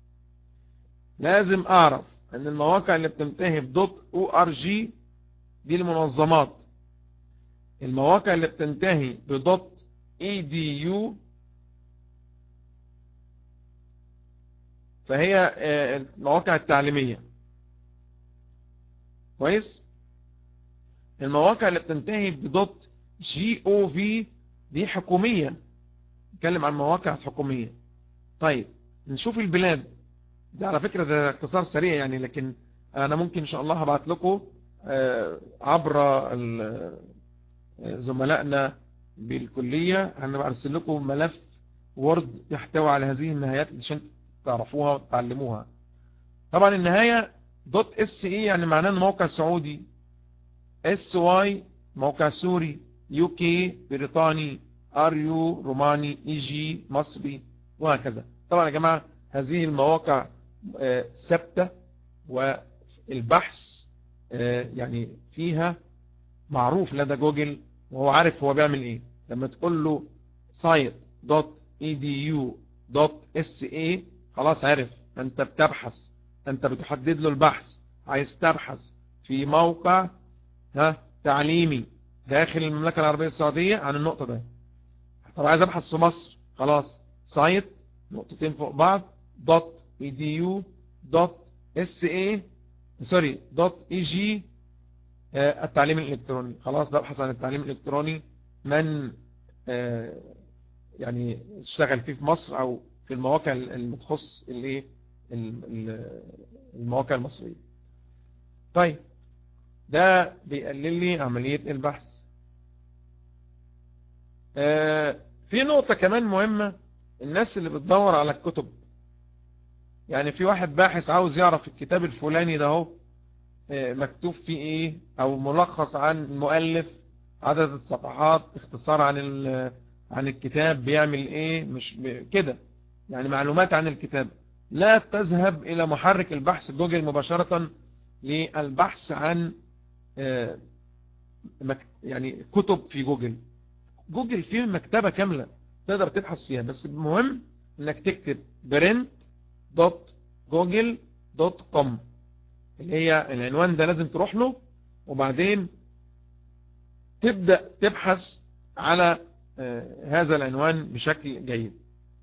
لازم اعرف ان المواقع اللي بتنتهي بدوت او ار جي دي المنظمات المواقع اللي بتنتهي بدوت اي دي يو فهي المواقع التعليمية كويس المواقع اللي بتنتهي بدوت جي او في دي حكومية نتكلم عن مواقع حكومية طيب نشوف البلاد ده على فكرة ده اختصار سريع يعني لكن انا ممكن ان شاء الله هبعت لكم عبر زملائنا بالكلية هنبقى ارسل لكم ملف وورد يحتوي على هذه النهايات عشان تعرفوها وتتعلموها طبعا النهاية دوت اس اي يعني معناه موقع سعودي اس واي موقع سوري يو كي بريطاني ار يو روماني اي جي مصري وهكذا طبعا يا جماعة هذه المواقع ثابتة والبحث يعني فيها معروف لدى جوجل وهو عارف هو بيعمل ايه لما تقول له site دوت edu دوت sa خلاص عرف انت بتبحث انت بتحدد له البحث عايز تبحث في موقع ها تعليمي داخل المملكة العربية السعودية عن النقطة ده طب عايز ابحث في مصر خلاص سايت نقطتين فوق بعض دوت edu دوت sa سوري دوت اي جي التعليم الالكتروني خلاص ببحث عن التعليم الالكتروني من يعني اشتغل فيه في مصر او في المواقع المتخص الايه المواقع المصرية طيب ده بيقلل لي عملية البحث في نقطة كمان مهمة الناس اللي بتدور على الكتب يعني في واحد باحث عاوز يعرف الكتاب الفلاني ده هو مكتوب فيه ايه او ملخص عن المؤلف عدد الصفحات اختصار عن عن الكتاب بيعمل ايه مش كده يعني معلومات عن الكتاب لا تذهب إلى محرك البحث جوجل مباشرة للبحث عن يعني كتب في جوجل جوجل فيه مكتبة كاملة تقدر تبحث فيها بس المهم انك تكتب print.google.com اللي هي العنوان ده لازم تروح له وبعدين تبدأ تبحث على هذا العنوان بشكل جيد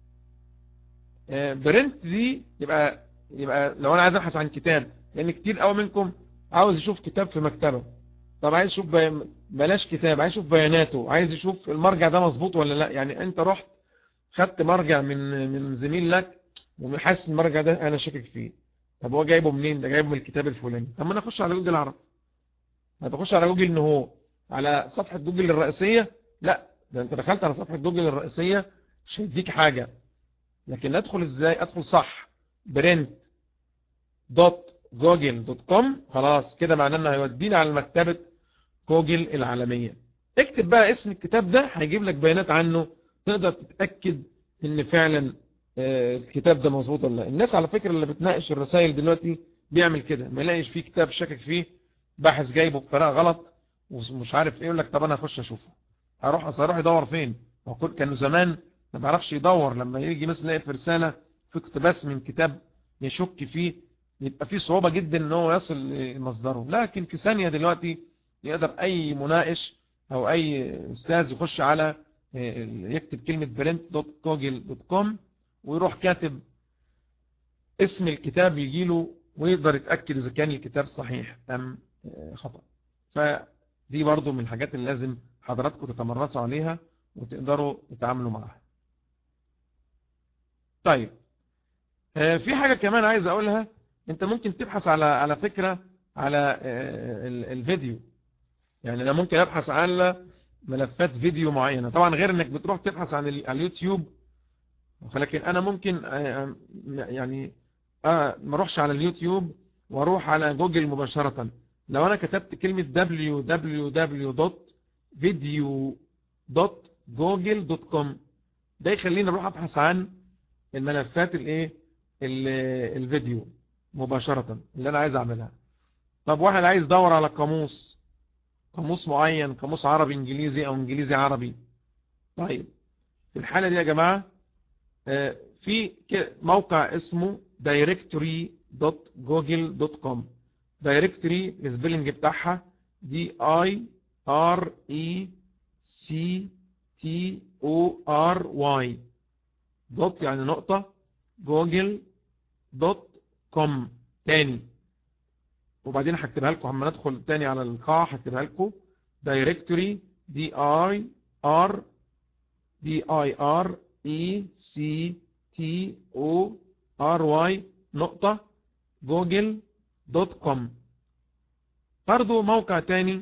برنت دي يبقى يبقى لو انا عايز ابحث عن كتاب لان كتير قوي منكم عاوز يشوف كتاب في مكتبه طب عايز يشوف بي... بلاش كتاب عايز يشوف بياناته عايز يشوف المرجع ده مظبوط ولا لا يعني انت رحت خدت مرجع من من زميل لك وحاسس المرجع ده انا شاكك فيه طب هو جايبه منين ده جايبه من الكتاب الفلاني طب ما انا اخش على جوجل اعرف ما تخش على جوجل ان هو على صفحة جوجل الرئيسية لا ده انت دخلت على صفحة جوجل الرئيسية مش هيديك حاجة لكن ادخل ازاي ادخل صح برنت دوت جوجل دوت كوم خلاص كده معناه انه هيودينا على مكتبة جوجل العالمية اكتب بقى اسم الكتاب ده هيجيب لك بيانات عنه تقدر تتأكد ان فعلا الكتاب ده مظبوط ولا لا الناس على فكرة اللي بتناقش الرسائل دلوقتي بيعمل كده ما يلاقيش فيه كتاب شاكك فيه باحث جايبه بطريقة غلط ومش عارف ايه يقول لك طب انا اخش اشوفه هروح اصل هروح يدور فين كانوا زمان ما بيعرفش يدور لما يجي مثلا يلاقي في رسالة في اقتباس من كتاب يشك فيه يبقى فيه صعوبة جدا ان هو يصل لمصدره لكن في ثانية دلوقتي يقدر اي مناقش او اي استاذ يخش على يكتب كلمة print.google.com ويروح كاتب اسم الكتاب يجيله ويقدر يتأكد اذا كان الكتاب صحيح ام خطأ فدي برضو من الحاجات اللي لازم حضراتكم تتمرسوا عليها وتقدروا تتعاملوا معها طيب في حاجة كمان عايز اقولها انت ممكن تبحث على على فكرة على الفيديو يعني انا ممكن ابحث على ملفات فيديو معينة طبعا غير انك بتروح تبحث عن اليوتيوب ولكن انا ممكن يعني ما اروحش على اليوتيوب واروح على جوجل مباشرة لو انا كتبت كلمة www.video.google.com ده يخليني اروح ابحث عن الملفات الايه الفيديو مباشرة اللي انا عايز اعملها طب واحد عايز يدور على قاموس قاموس معين قاموس عربي انجليزي او انجليزي عربي طيب في الحالة دي يا جماعة في موقع اسمه directory.google.com directory السبيلنج بتاعها دي اي ار اي سي تي او ار واي دوت يعني نقطة جوجل دوت كوم تاني وبعدين هكتبها لكم عم ندخل تاني على القاع هكتبها لكم directory دي اي ار دي اي ار اي سي تي او ار واي نقطة جوجل دوت كوم برضو موقع تاني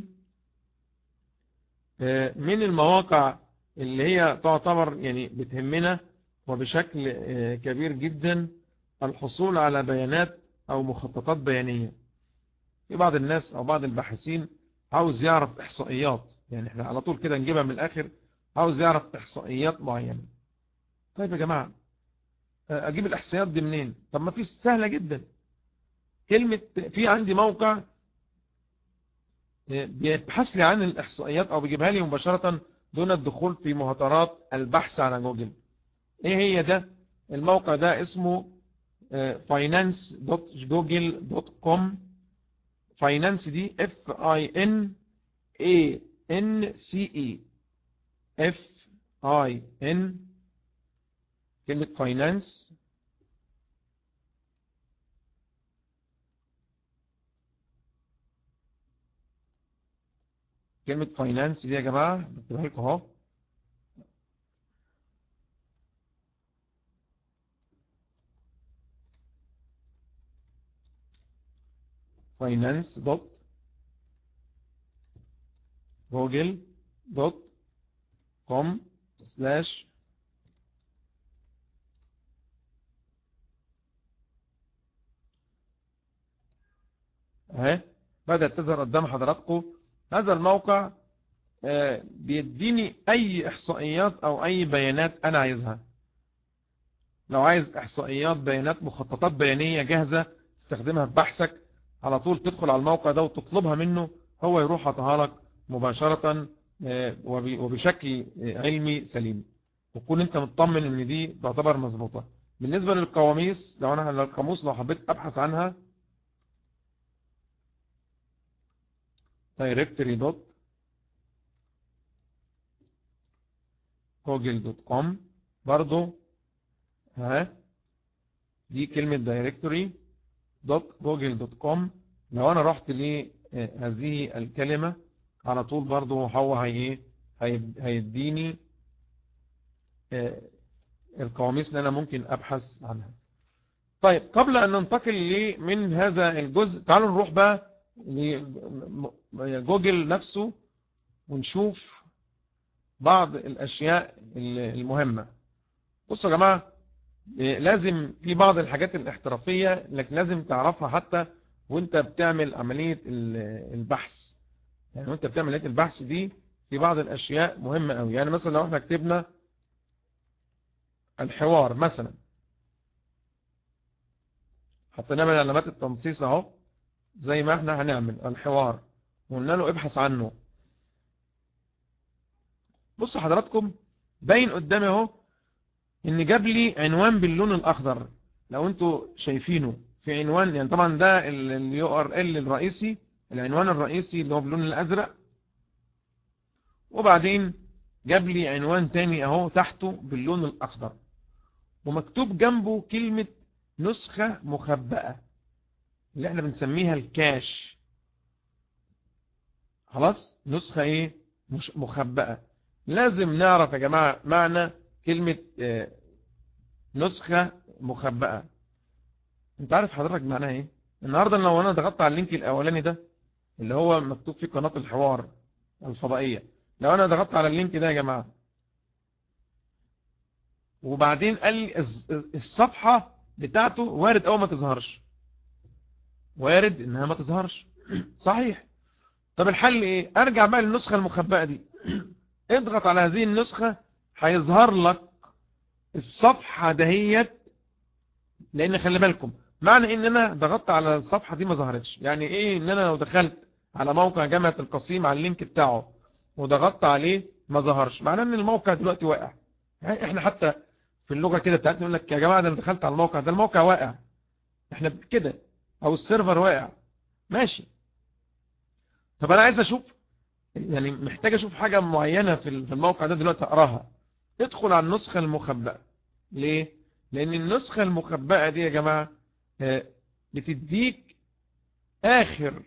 من المواقع اللي هي تعتبر يعني بتهمنا وبشكل كبير جدا الحصول على بيانات او مخططات بيانية في بعض الناس او بعض الباحثين عاوز يعرف احصائيات يعني احنا على طول كده نجيبها من الاخر عاوز يعرف احصائيات معينة طيب يا جماعة اجيب الاحصائيات دي منين طب ما في سهلة جدا كلمة في عندي موقع بيبحث لي عن الاحصائيات او بيجيبها لي مباشرة دون الدخول في مهاترات البحث على جوجل ايه هي ده الموقع ده اسمه finance.google.com finance دي f i n a n c e f i n كلمة finance كلمة finance دي يا جماعة بكتبها لكم اهو finance dot google dot com slash اهي بدأت تظهر قدام حضراتكم هذا الموقع بيديني اي احصائيات او اي بيانات انا عايزها لو عايز احصائيات بيانات مخططات بيانية جاهزة تستخدمها في بحثك على طول تدخل على الموقع ده وتطلبها منه هو يروح عطاها لك مباشرة وبشكل علمي سليم وتكون انت مطمن ان دي تعتبر مظبوطة بالنسبة للقواميس لو انا القاموس لو حبيت ابحث عنها directory dot google.com برضو ها دي كلمة directory dot google.com لو انا رحت لهذه الكلمة على طول برضو هو هي هيديني القواميس اللي انا ممكن ابحث عنها طيب قبل ان ننتقل من هذا الجزء تعالوا نروح بقى لجوجل نفسه ونشوف بعض الاشياء المهمة بصوا يا جماعة لازم في بعض الحاجات الاحترافية لكن لازم تعرفها حتى وانت بتعمل عملية البحث يعني وانت بتعمل عملية البحث دي في بعض الاشياء مهمة قوي يعني مثلا لو احنا كتبنا الحوار مثلا حطينا من علامات التنصيص اهو زي ما احنا هنعمل الحوار وقلنا له ابحث عنه بصوا حضراتكم باين قدامي اهو ان جاب لي عنوان باللون الاخضر لو انتوا شايفينه في عنوان يعني طبعا ده اليو ار ال الرئيسي العنوان الرئيسي اللي هو باللون الازرق وبعدين جاب لي عنوان تاني اهو تحته باللون الاخضر ومكتوب جنبه كلمة نسخة مخبأة اللي احنا بنسميها الكاش خلاص نسخة ايه مش مخبأة لازم نعرف يا جماعة معنى كلمة اه نسخة مخبأة انت عارف حضرتك معناها ايه النهاردة لو انا ضغطت على اللينك الاولاني ده اللي هو مكتوب فيه قناة الحوار الفضائية لو انا ضغطت على اللينك ده يا جماعة وبعدين قال لي الصفحة بتاعته وارد او ما تظهرش وارد انها ما تظهرش صحيح طب الحل ايه ارجع بقى للنسخة المخبأة دي اضغط على هذه النسخة هيظهر لك الصفحة دهيت لان خلي بالكم معنى ان انا ضغطت على الصفحة دي ما ظهرتش يعني ايه ان انا لو دخلت على موقع جامعة القصيم على اللينك بتاعه وضغطت عليه ما ظهرش معناه ان الموقع دلوقتي واقع يعني احنا حتى في اللغة كده بتاعتنا يقول لك يا جماعة ده انا دخلت على الموقع ده الموقع واقع احنا كده او السيرفر واقع ماشي طب انا عايز اشوف يعني محتاج اشوف حاجة معينة في الموقع ده دلوقتي اقراها ادخل على النسخة المخبأة ليه لان النسخة المخبأة دي يا جماعة بتديك اخر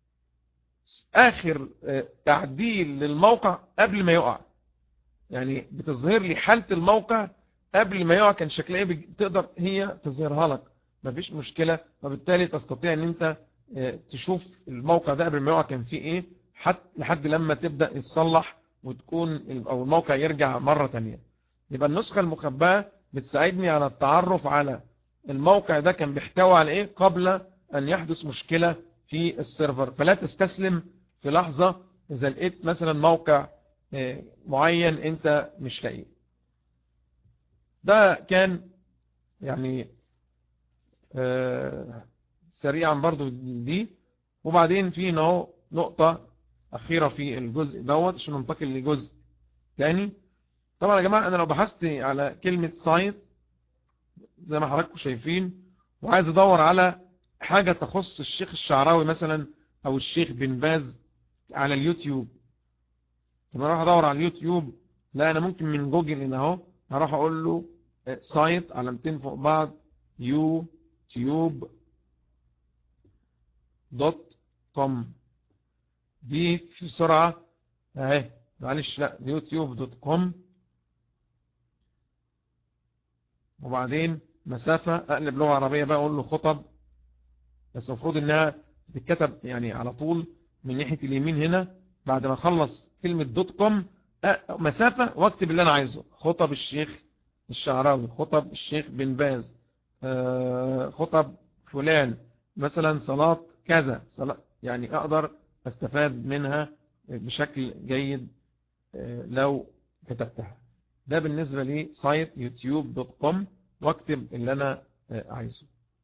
اخر تعديل للموقع قبل ما يقع يعني بتظهر لي حالة الموقع قبل ما يقع كان شكلها ايه تقدر هي تظهرها لك مفيش مشكلة وبالتالي تستطيع ان انت تشوف الموقع ده قبل ما يقع كان فيه ايه حتى لحد لما تبدأ يتصلح وتكون او الموقع يرجع مرة تانية يبقى النسخة المخبأة بتساعدني على التعرف على الموقع ده كان بيحتوي على ايه قبل ان يحدث مشكلة في السيرفر فلا تستسلم في لحظة اذا لقيت مثلا موقع معين انت مش لاقيه ده كان يعني سريعا برضو دي وبعدين في نوع نقطة أخيرة في الجزء دوت عشان ننتقل لجزء تاني طبعا يا جماعة أنا لو بحثت على كلمة سايت زي ما حضراتكم شايفين وعايز أدور على حاجة تخص الشيخ الشعراوي مثلا أو الشيخ بن باز على اليوتيوب طب أنا راح أدور على اليوتيوب لا أنا ممكن من جوجل هنا أهو هروح أقول له سايت علامتين فوق بعض يوتيوب دوت كوم دي في سرعة اهي معلش لا يوتيوب دوت كوم وبعدين مسافة اقلب لغة عربية بقى اقول له خطب بس المفروض انها تتكتب يعني على طول من ناحية اليمين هنا بعد ما اخلص كلمة دوت كوم مسافة واكتب اللي انا عايزه خطب الشيخ الشعراوي خطب الشيخ بن باز خطب فلان مثلا صلاة كذا صلاة يعني اقدر استفاد منها بشكل جيد لو كتبتها ده بالنسبة لي سايت يوتيوب دوت كوم واكتب اللي انا عايزه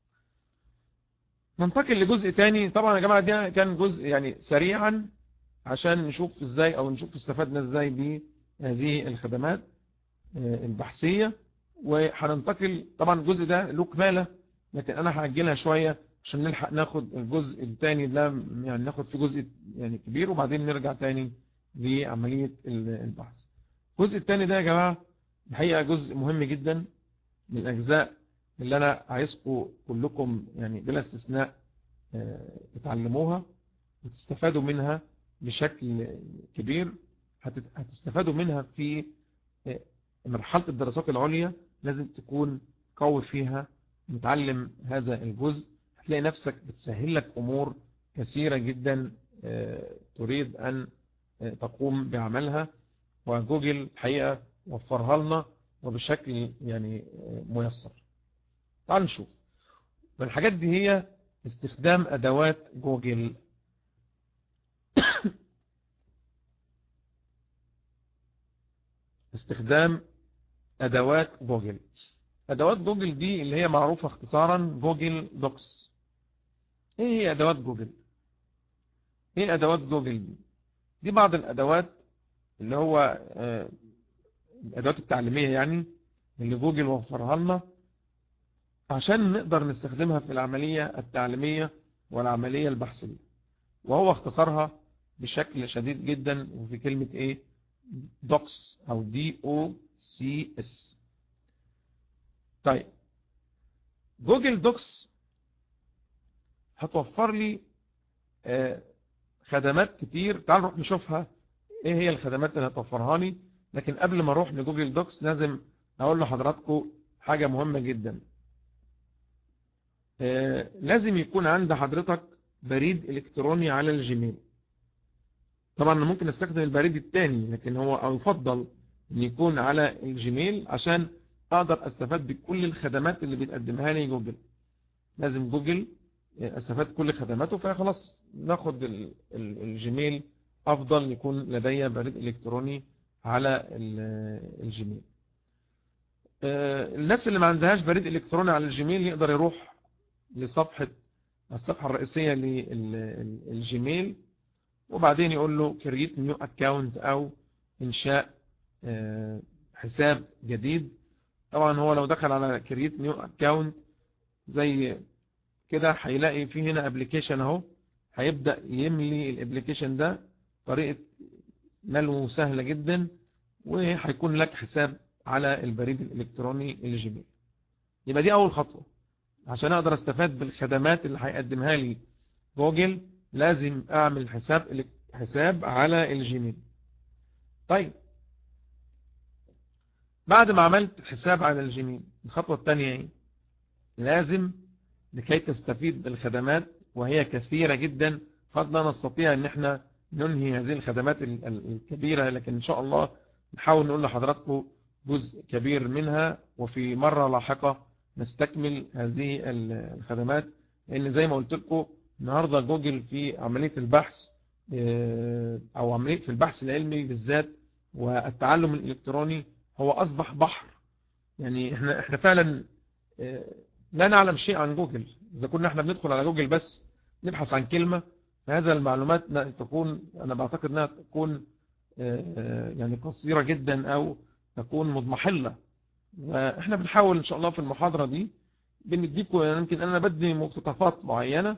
ننتقل لجزء تاني طبعا يا جماعة ده كان جزء يعني سريعا عشان نشوف ازاي او نشوف استفدنا ازاي بهذه الخدمات البحثية وهننتقل طبعا الجزء ده له كمالة لكن انا هأجلها شوية عشان نلحق ناخد الجزء الثاني ده يعني ناخد في جزء يعني كبير وبعدين نرجع تاني لعملية البحث الجزء الثاني ده يا جماعة الحقيقة جزء مهم جدا من الأجزاء اللي أنا عايزكم كلكم يعني بلا استثناء تتعلموها وتستفادوا منها بشكل كبير هتستفادوا منها في مرحلة الدراسات العليا لازم تكون قوي فيها متعلم هذا الجزء هتلاقي نفسك بتسهل لك أمور كثيرة جدا تريد أن تقوم بعملها وجوجل الحقيقة وفرها لنا وبشكل يعني ميسر تعال نشوف من الحاجات دي هي استخدام أدوات جوجل استخدام أدوات جوجل أدوات جوجل دي اللي هي معروفة اختصارا جوجل دوكس ايه هي أدوات جوجل ايه أدوات جوجل دي دي بعض الأدوات اللي هو الأدوات التعليمية يعني اللي جوجل وفرها لنا عشان نقدر نستخدمها في العملية التعليمية والعملية البحثية وهو اختصارها بشكل شديد جدا وفي كلمة ايه دوكس او دي او سي اس طيب جوجل دوكس هتوفر لي خدمات كتير تعال نروح نشوفها ايه هي الخدمات اللي هتوفرها لي لكن قبل ما اروح لجوجل دوكس لازم اقول لحضراتكم حاجة مهمة جدا لازم يكون عند حضرتك بريد الكتروني على الجيميل طبعا انا ممكن استخدم البريد الثاني لكن هو يفضل ان يكون على الجيميل عشان اقدر استفاد بكل الخدمات اللي بتقدمها لي جوجل لازم جوجل استفاد كل خدماته فخلاص ناخد الجيميل افضل يكون لدي بريد الكتروني على الجيميل الناس اللي ما عندهاش بريد الكتروني على الجيميل يقدر يروح لصفحة الصفحة الرئيسية للجيميل وبعدين يقول له create new account او انشاء حساب جديد طبعا هو لو دخل على create new account زي كده هيلاقي في هنا ابلكيشن اهو هيبدأ يملي الابلكيشن ده طريقة ملو سهلة جدا وهيكون لك حساب على البريد الالكتروني الجيميل يبقى دي اول خطوة عشان اقدر استفاد بالخدمات اللي هيقدمها لي جوجل لازم اعمل حساب حساب على الجيميل طيب بعد ما عملت حساب على الجيميل الخطوة الثانية ايه لازم لكي تستفيد بالخدمات وهي كثيرة جدا قد لا نستطيع ان احنا ننهي هذه الخدمات الكبيرة لكن ان شاء الله نحاول نقول لحضراتكم جزء كبير منها وفي مرة لاحقة نستكمل هذه الخدمات لان زي ما قلت لكم النهاردة جوجل في عملية البحث او عملية في البحث العلمي بالذات والتعلم الالكتروني هو اصبح بحر يعني احنا احنا فعلا لا نعلم شيء عن جوجل اذا كنا احنا بندخل على جوجل بس نبحث عن كلمة فهذا المعلومات تكون انا بعتقد انها تكون يعني قصيرة جدا او تكون مضمحلة واحنا بنحاول ان شاء الله في المحاضرة دي بنديكم يمكن انا بدي مقتطفات معينة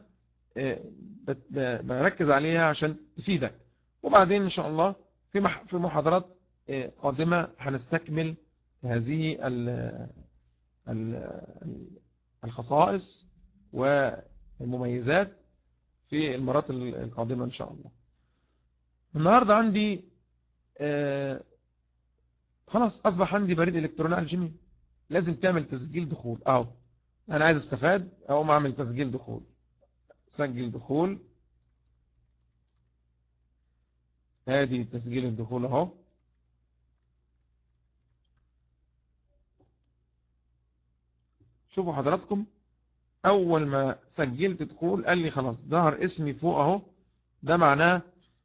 بركز عليها عشان تفيدك وبعدين ان شاء الله في في محاضرات قادمة هنستكمل هذه الخصائص والمميزات في المرات القادمة ان شاء الله النهاردة عندي خلاص اصبح عندي بريد الكتروني على الجيميل لازم تعمل تسجيل دخول اهو انا عايز استفاد اقوم اعمل تسجيل دخول سجل دخول ادي تسجيل الدخول اهو شوفوا حضراتكم اول ما سجلت دخول قال لي خلاص ظهر اسمي فوق اهو ده معناه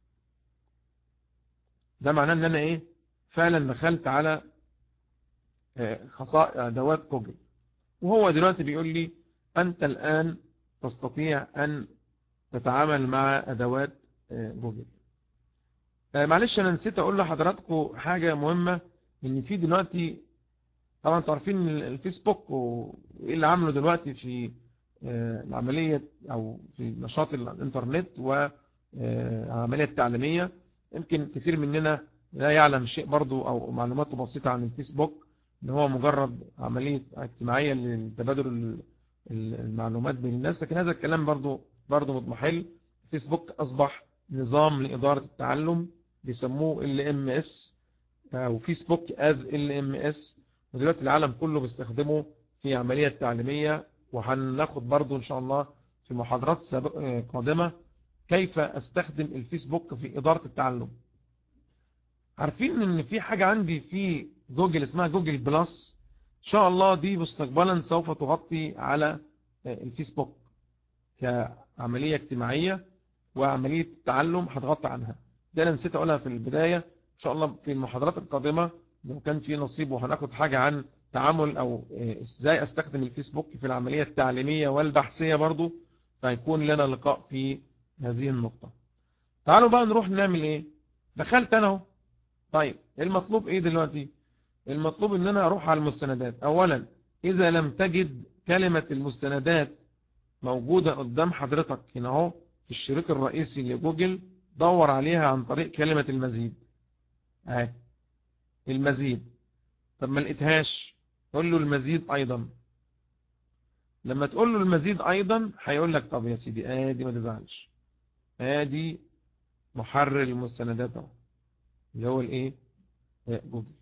ده معناه ان انا ايه فعلا دخلت على خصائص ادوات جوجل وهو دلوقتي بيقول لي أنت الآن تستطيع أن تتعامل مع أدوات جوجل معلش أنا نسيت أقول لحضراتكم حاجة مهمة إن في دلوقتي طبعا انتوا عارفين الفيسبوك وإيه اللي عمله دلوقتي في العملية أو في نشاط الإنترنت والعملية التعليمية يمكن كثير مننا لا يعلم شيء برضو أو معلوماته بسيطة عن الفيسبوك ان هو مجرد عملية اجتماعية لتبادل المعلومات بين الناس لكن هذا الكلام برضو برضو مضمحل فيسبوك أصبح نظام لإدارة التعلم بيسموه LMS أو فيسبوك از LMS ودلوقتي العالم كله بيستخدمه في عملية تعليمية وهناخد برضو إن شاء الله في محاضرات قادمة كيف أستخدم الفيسبوك في إدارة التعلم عارفين ان في حاجة عندي في جوجل اسمها جوجل بلس ان شاء الله دي مستقبلا سوف تغطي على الفيسبوك كعملية اجتماعية وعملية تعلم هتغطي عنها ده انا نسيت اقولها في البداية ان شاء الله في المحاضرات القادمة لو كان في نصيب وهناخد حاجة عن تعامل او ازاي استخدم الفيسبوك في العملية التعليمية والبحثية برضو فهيكون لنا لقاء في هذه النقطة تعالوا بقى نروح نعمل ايه دخلت انا اهو طيب المطلوب ايه دلوقتي المطلوب ان انا اروح على المستندات اولا اذا لم تجد كلمة المستندات موجودة قدام حضرتك هنا اهو في الشريط الرئيسي لجوجل دور عليها عن طريق كلمة المزيد اهي المزيد طب ما لقيتهاش قول له المزيد ايضا لما تقول له المزيد ايضا هيقول لك طب يا سيدي ادي ما تزعلش ادي محرر المستندات اهو اللي هو الايه جوجل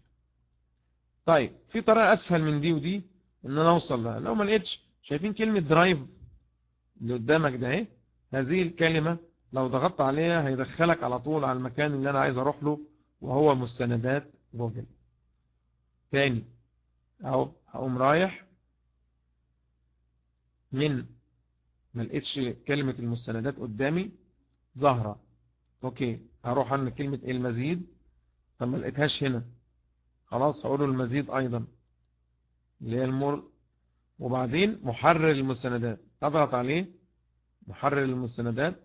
طيب في طريقة اسهل من دي ودي ان انا اوصل لها لو ما لقيتش شايفين كلمة درايف اللي قدامك ده اهي هذه الكلمة لو ضغطت عليها هيدخلك على طول على المكان اللي انا عايز اروح له وهو مستندات جوجل تاني اهو هقوم رايح من ما لقيتش كلمة المستندات قدامي ظاهرة اوكي هروح عن كلمة المزيد طب ما لقيتهاش هنا خلاص هقوله المزيد ايضا اللي هي المر وبعدين محرر المستندات اضغط عليه محرر المستندات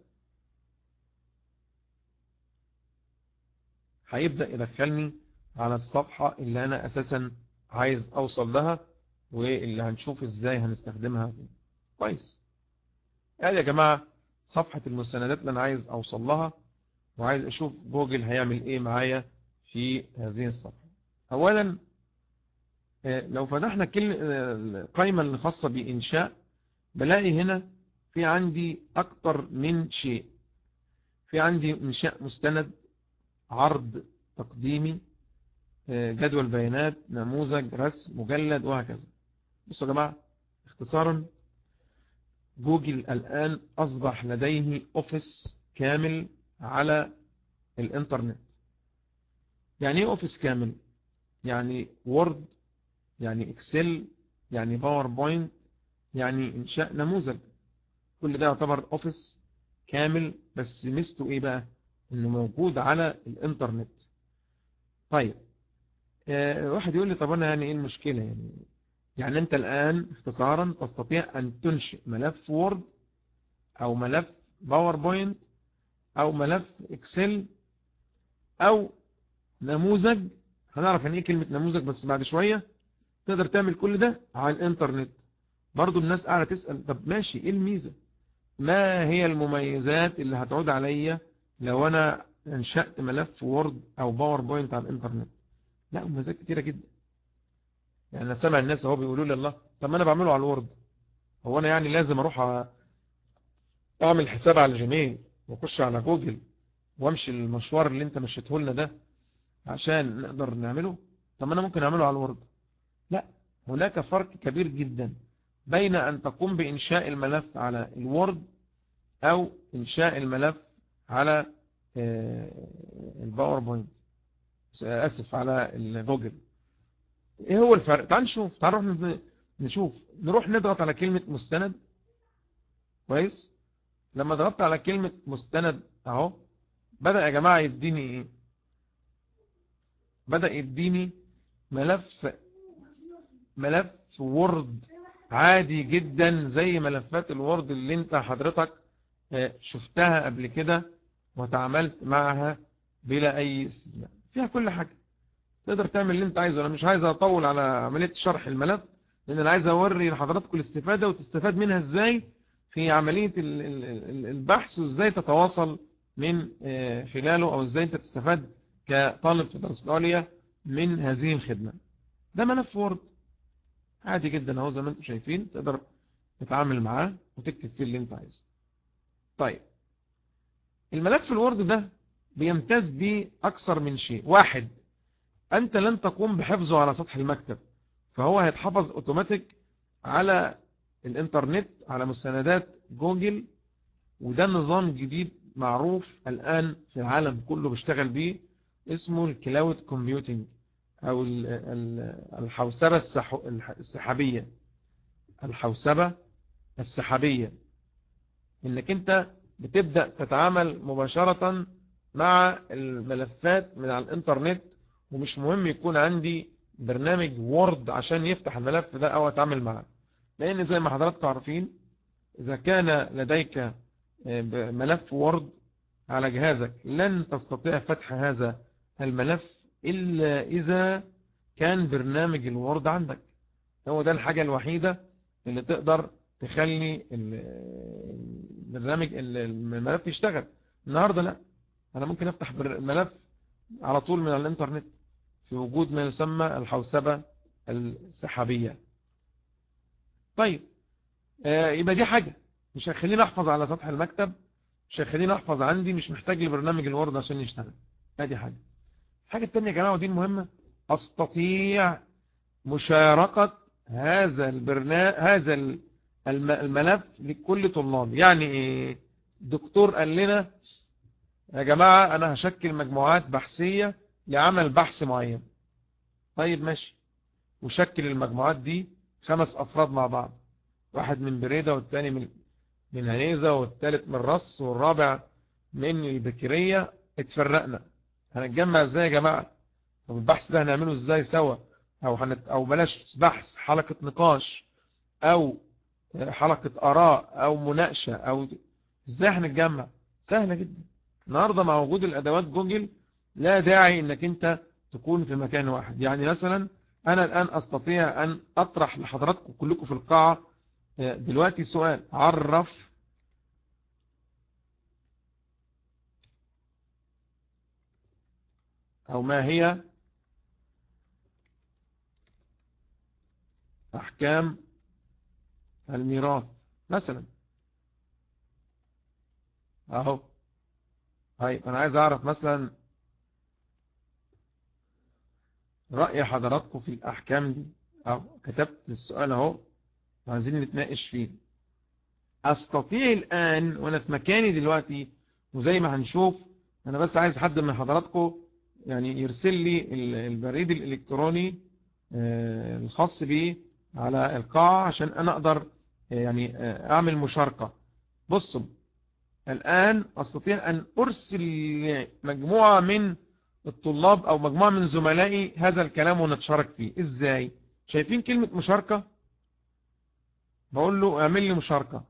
هيبدأ يدخلني على الصفحة اللي انا اساسا عايز اوصل لها واللي هنشوف ازاي هنستخدمها فيه. كويس ادي يا جماعة صفحة المستندات اللي انا عايز اوصل لها وعايز اشوف جوجل هيعمل ايه معايا في هذه الصفحة اولا لو فتحنا القائمة الخاصة بإنشاء بلاقي هنا في عندي أكتر من شيء في عندي إنشاء مستند عرض تقديمي جدول بيانات نموذج رسم مجلد وهكذا بصوا يا جماعة اختصارا جوجل الآن أصبح لديه أوفيس كامل على الانترنت يعني ايه اوفيس كامل يعني وورد يعني اكسل يعني باوربوينت يعني انشاء نموذج كل ده يعتبر اوفيس كامل بس ميزته ايه بقى انه موجود على الانترنت طيب آه واحد يقول لي طب انا يعني ايه المشكلة يعني يعني انت الان اختصارا تستطيع ان تنشئ ملف وورد او ملف باوربوينت او ملف اكسل او نموذج هنعرف يعني ايه كلمة نموذج بس بعد شوية تقدر تعمل كل ده على الانترنت برضو الناس قاعدة تسأل طب ماشي ايه الميزة ما هي المميزات اللي هتعود عليا لو انا انشأت ملف وورد او باوربوينت على الانترنت لا مميزات كتيرة جدا يعني انا سامع الناس اهو بيقولوا لي الله طب ما انا بعمله على الوورد هو انا يعني لازم اروح اعمل حساب على جيميل واخش على جوجل وامشي المشوار اللي انت مشيته لنا ده عشان نقدر نعمله طب انا ممكن اعمله على الوورد لا هناك فرق كبير جدا بين ان تقوم بانشاء الملف على الوورد او انشاء الملف على الباوربوينت اسف على الجوجل ايه هو الفرق تعال نشوف تعال نروح نشوف نروح نضغط على كلمة مستند كويس لما ضغطت على كلمة مستند اهو بدأ يا جماعة يديني ايه بدأ يديني ملف ملف وورد عادي جدا زي ملفات الوورد اللي انت حضرتك شفتها قبل كده وتعاملت معها بلا اي استثناء فيها كل حاجة تقدر تعمل اللي انت عايزه انا مش عايز اطول على عملية شرح الملف لان انا عايز اوري لحضراتكم الاستفادة وتستفاد منها ازاي في عملية البحث وازاي تتواصل من خلاله او ازاي انت تستفاد كطالب في دراسة العليا من هذه الخدمة ده ملف وورد عادي جدا اهو زي ما انتم شايفين تقدر تتعامل معاه وتكتب فيه اللي انت عايزه طيب الملف الوورد ده بيمتاز بأكثر من شيء واحد أنت لن تقوم بحفظه على سطح المكتب فهو هيتحفظ اوتوماتيك على الانترنت على مستندات جوجل وده نظام جديد معروف الآن في العالم كله بيشتغل بيه اسمه الكلاود كومبيوتنج أو الحوسبة السحابية الحوسبة السحابية انك انت بتبدأ تتعامل مباشرة مع الملفات من على الانترنت ومش مهم يكون عندي برنامج وورد عشان يفتح الملف ده او اتعامل معه لان زي ما حضراتكم عارفين اذا كان لديك ملف وورد على جهازك لن تستطيع فتح هذا الملف الا اذا كان برنامج الوورد عندك هو ده الحاجة الوحيدة اللي تقدر تخلي البرنامج الملف يشتغل النهاردة لا انا ممكن افتح الملف على طول من الانترنت في وجود ما يسمى الحوسبة السحابية طيب آه يبقى دي حاجة مش هيخليني احفظ على سطح المكتب مش هيخليني احفظ عندي مش محتاج لبرنامج الوورد عشان يشتغل ادي حاجة الحاجة التانية يا جماعة ودي المهمة استطيع مشاركة هذا البرنامج هذا الملف لكل طلاب يعني ايه دكتور قال لنا يا جماعة انا هشكل مجموعات بحثية لعمل بحث معين طيب ماشي وشكل المجموعات دي خمس افراد مع بعض واحد من بريدة والتاني من من هنيزة والتالت من رص والرابع من البكرية اتفرقنا هنتجمع ازاي يا جماعة طب البحث ده هنعمله ازاي سوا او هنت او بلاش بحث حلقة نقاش او حلقة اراء او مناقشة او ازاي هنتجمع سهلة جدا النهاردة مع وجود الادوات جوجل لا داعي انك انت تكون في مكان واحد يعني مثلا انا الان استطيع ان اطرح لحضراتكم كلكم في القاعة دلوقتي سؤال عرف او ما هي احكام الميراث مثلا اهو طيب انا عايز اعرف مثلا رأي حضراتكم في الاحكام دي اهو كتبت السؤال اهو عايزين نتناقش فيه استطيع الان وانا في مكاني دلوقتي وزي ما هنشوف انا بس عايز حد من حضراتكم يعني يرسل لي البريد الالكتروني الخاص بيه على القاعة عشان انا اقدر يعني اعمل مشاركة بصوا الان استطيع ان ارسل مجموعة من الطلاب او مجموعة من زملائي هذا الكلام ونتشارك فيه ازاي شايفين كلمة مشاركة بقول له اعمل لي مشاركة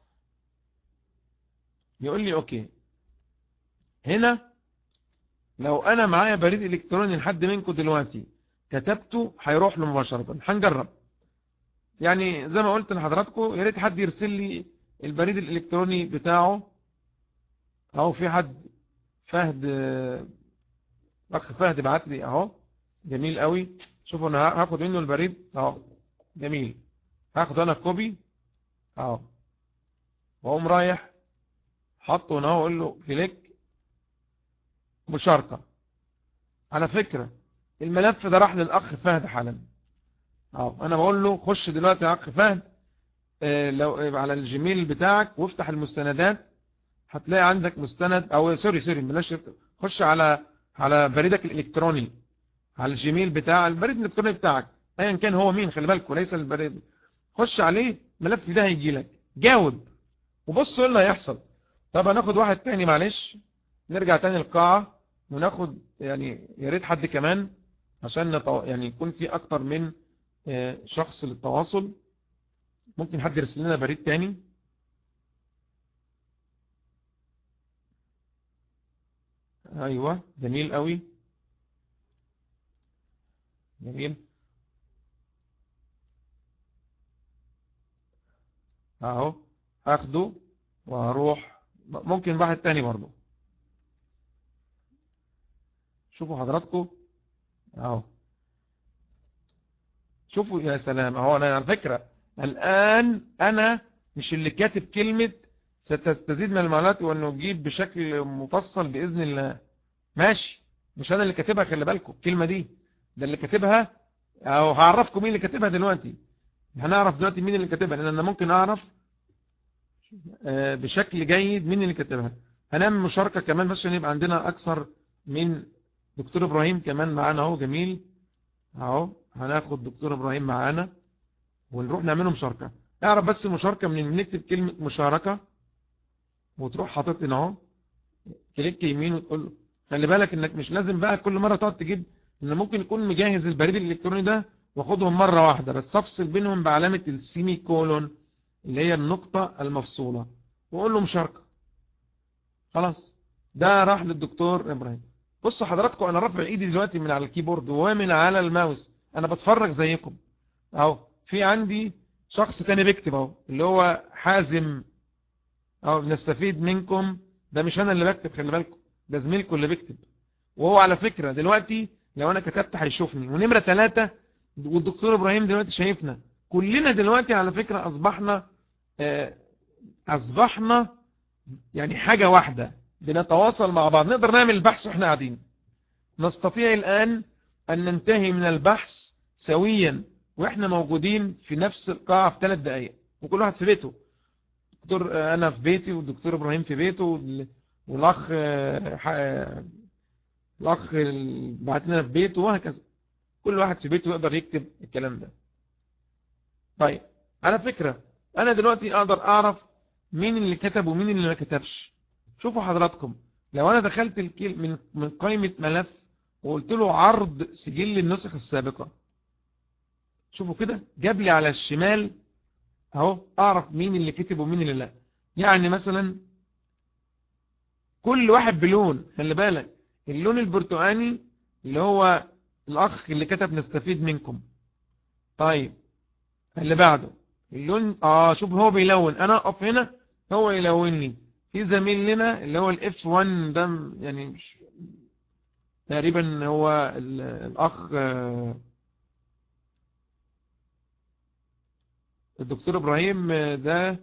يقول لي اوكي هنا لو انا معايا بريد الكتروني لحد منكم دلوقتي كتبته هيروح له مباشرة هنجرب يعني زي ما قلت لحضراتكم يا ريت حد يرسل لي البريد الالكتروني بتاعه اهو في حد فهد اخ فهد بعت لي اهو جميل قوي شوفوا انا هاخد منه البريد اهو جميل هاخد انا الكوبي اهو واقوم رايح حطه هنا اقول له كليك مشاركة على فكرة الملف ده راح للاخ فهد حالا اهو انا بقول له خش دلوقتي يا اخ فهد اه لو على الجيميل بتاعك وافتح المستندات هتلاقي عندك مستند او سوري سوري بلاش خش على على بريدك الالكتروني على الجيميل بتاع البريد الالكتروني بتاعك ايا كان هو مين خلي بالكم ليس البريد خش عليه ملف ده هيجي لك جاوب وبص ايه اللي هيحصل طب هناخد واحد تاني معلش نرجع تاني القاعة وناخد يعني يا ريت حد كمان عشان نطو... يعني يكون في اكتر من شخص للتواصل ممكن حد يرسل لنا بريد تاني ايوه جميل قوي جميل اهو اخده وهروح ممكن واحد تاني برضو شوفوا حضراتكم اهو شوفوا يا سلام اهو انا على فكرة الان انا مش اللي كاتب كلمة ستستزيد من المعلومات وانه تجيب بشكل مفصل باذن الله ماشي مش انا اللي كاتبها خلي بالكم الكلمة دي ده اللي كاتبها اهو هعرفكم مين اللي كاتبها دلوقتي هنعرف دلوقتي مين اللي كاتبها لان انا ممكن اعرف بشكل جيد مين اللي كاتبها هنعمل مشاركة كمان بس عشان يبقى عندنا اكثر من دكتور ابراهيم كمان معانا اهو جميل اهو هناخد دكتور ابراهيم معانا ونروح نعمله مشاركة اعرف بس المشاركة من نكتب كلمة مشاركة وتروح حاطط هنا اهو كليك يمين وتقول له خلي بالك انك مش لازم بقى كل مرة تقعد تجيب ان ممكن يكون مجهز البريد الالكتروني ده واخدهم مرة واحدة بس افصل بينهم بعلامة السيمي كولون اللي هي النقطة المفصولة واقول له مشاركة خلاص ده راح للدكتور ابراهيم بصوا حضراتكم انا رافع ايدي دلوقتي من على الكيبورد ومن على الماوس انا بتفرج زيكم اهو في عندي شخص تاني بيكتب اهو اللي هو حازم اهو بنستفيد منكم ده مش انا اللي بكتب خلي بالكم ده زميلكم اللي بيكتب وهو على فكرة دلوقتي لو انا كتبت هيشوفني ونمرة ثلاثة والدكتور ابراهيم دلوقتي شايفنا كلنا دلوقتي على فكرة اصبحنا اه اصبحنا يعني حاجة واحدة بنتواصل مع بعض نقدر نعمل البحث واحنا قاعدين نستطيع الان ان ننتهي من البحث سويا واحنا موجودين في نفس القاعة في ثلاث دقائق وكل واحد في بيته دكتور انا في بيتي والدكتور ابراهيم في بيته والاخ الاخ بعت لنا في بيته وهكذا كل واحد في بيته يقدر يكتب الكلام ده طيب على فكرة انا دلوقتي اقدر اعرف مين اللي كتب ومين اللي ما كتبش شوفوا حضراتكم لو انا دخلت الكل من من قائمة ملف وقلت له عرض سجل النسخ السابقة شوفوا كده جاب لي على الشمال اهو اعرف مين اللي كتب ومين اللي لا يعني مثلا كل واحد بلون خلي بالك اللون البرتقاني اللي هو الاخ اللي كتب نستفيد منكم طيب اللي بعده اللون اه شوف هو بيلون انا اقف هنا هو يلونني في زميل لنا اللي هو الاف 1 ده يعني مش تقريبا هو الاخ الدكتور ابراهيم ده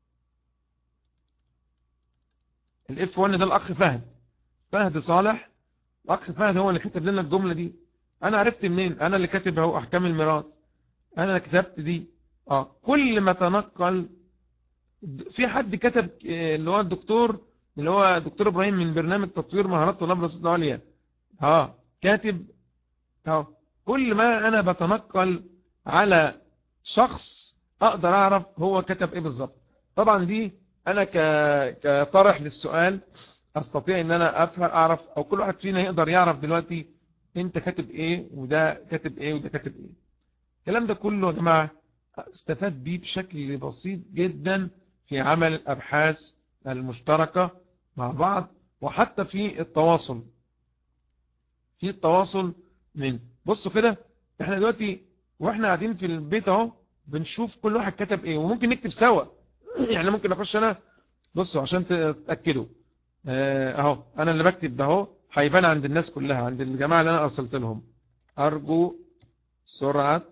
الاف 1 ده الاخ فهد فهد صالح الاخ فهد هو اللي كتب لنا الجملة دي انا عرفت منين انا اللي كاتب اهو احكام الميراث انا اللي كتبت دي اه كل ما تنقل في حد كتب اللي هو الدكتور اللي هو دكتور ابراهيم من برنامج تطوير مهارات طلاب الرصيد العليا اه كاتب اه كل ما انا بتنقل على شخص اقدر اعرف هو كتب ايه بالظبط طبعا دي انا ك... كطرح للسؤال استطيع ان انا افهم اعرف او كل واحد فينا يقدر يعرف دلوقتي انت كاتب ايه وده كاتب ايه وده كاتب ايه الكلام ده كله يا جماعه استفاد بيه بشكل بسيط جدا في عمل الابحاث المشتركة مع بعض وحتى في التواصل في التواصل من بصوا كده احنا دلوقتي واحنا قاعدين في البيت اهو بنشوف كل واحد كتب ايه وممكن نكتب سوا يعني ممكن اخش انا بصوا عشان تتاكدوا اهو انا اللي بكتب ده اهو هيبان عند الناس كلها عند الجماعه اللي انا ارسلت لهم ارجو سرعه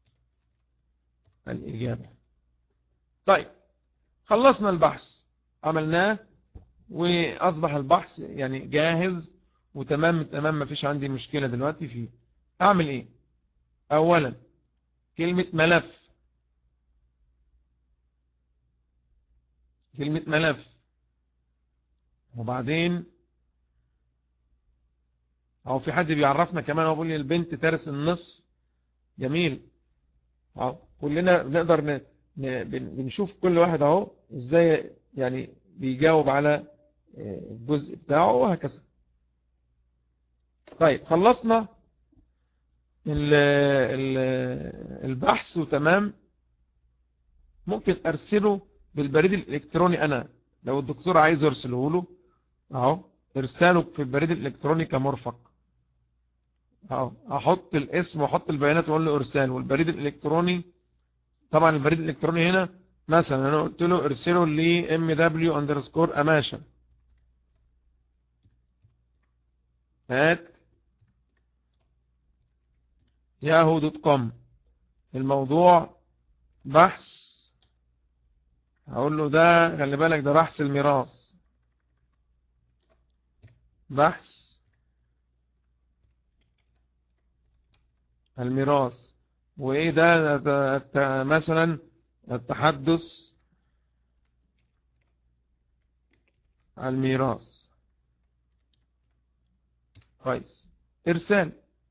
الإجابة طيب خلصنا البحث عملناه وأصبح البحث يعني جاهز وتمام تمام ما فيش عندي مشكلة دلوقتي فيه أعمل إيه أولا كلمة ملف كلمة ملف وبعدين أو في حد بيعرفنا كمان وبيقول لي البنت ترس النصف جميل أو كلنا بنقدر ن... ن... بنشوف كل واحد اهو ازاي يعني بيجاوب على الجزء بتاعه وهكذا طيب خلصنا ال... ال... البحث وتمام ممكن ارسله بالبريد الالكتروني انا لو الدكتور عايز يرسله له اهو ارساله في البريد الالكتروني كمرفق اهو احط الاسم واحط البيانات واقول له ارسال والبريد الالكتروني طبعا البريد الالكتروني هنا مثلا انا قلت له ارسله ل mw underscore اماشا at yahoo دوت كوم الموضوع بحث هقول له ده خلي بالك ده بحث الميراث بحث الميراث وايه ده, ده, ده مثلا التحدث الميراث كويس ارسال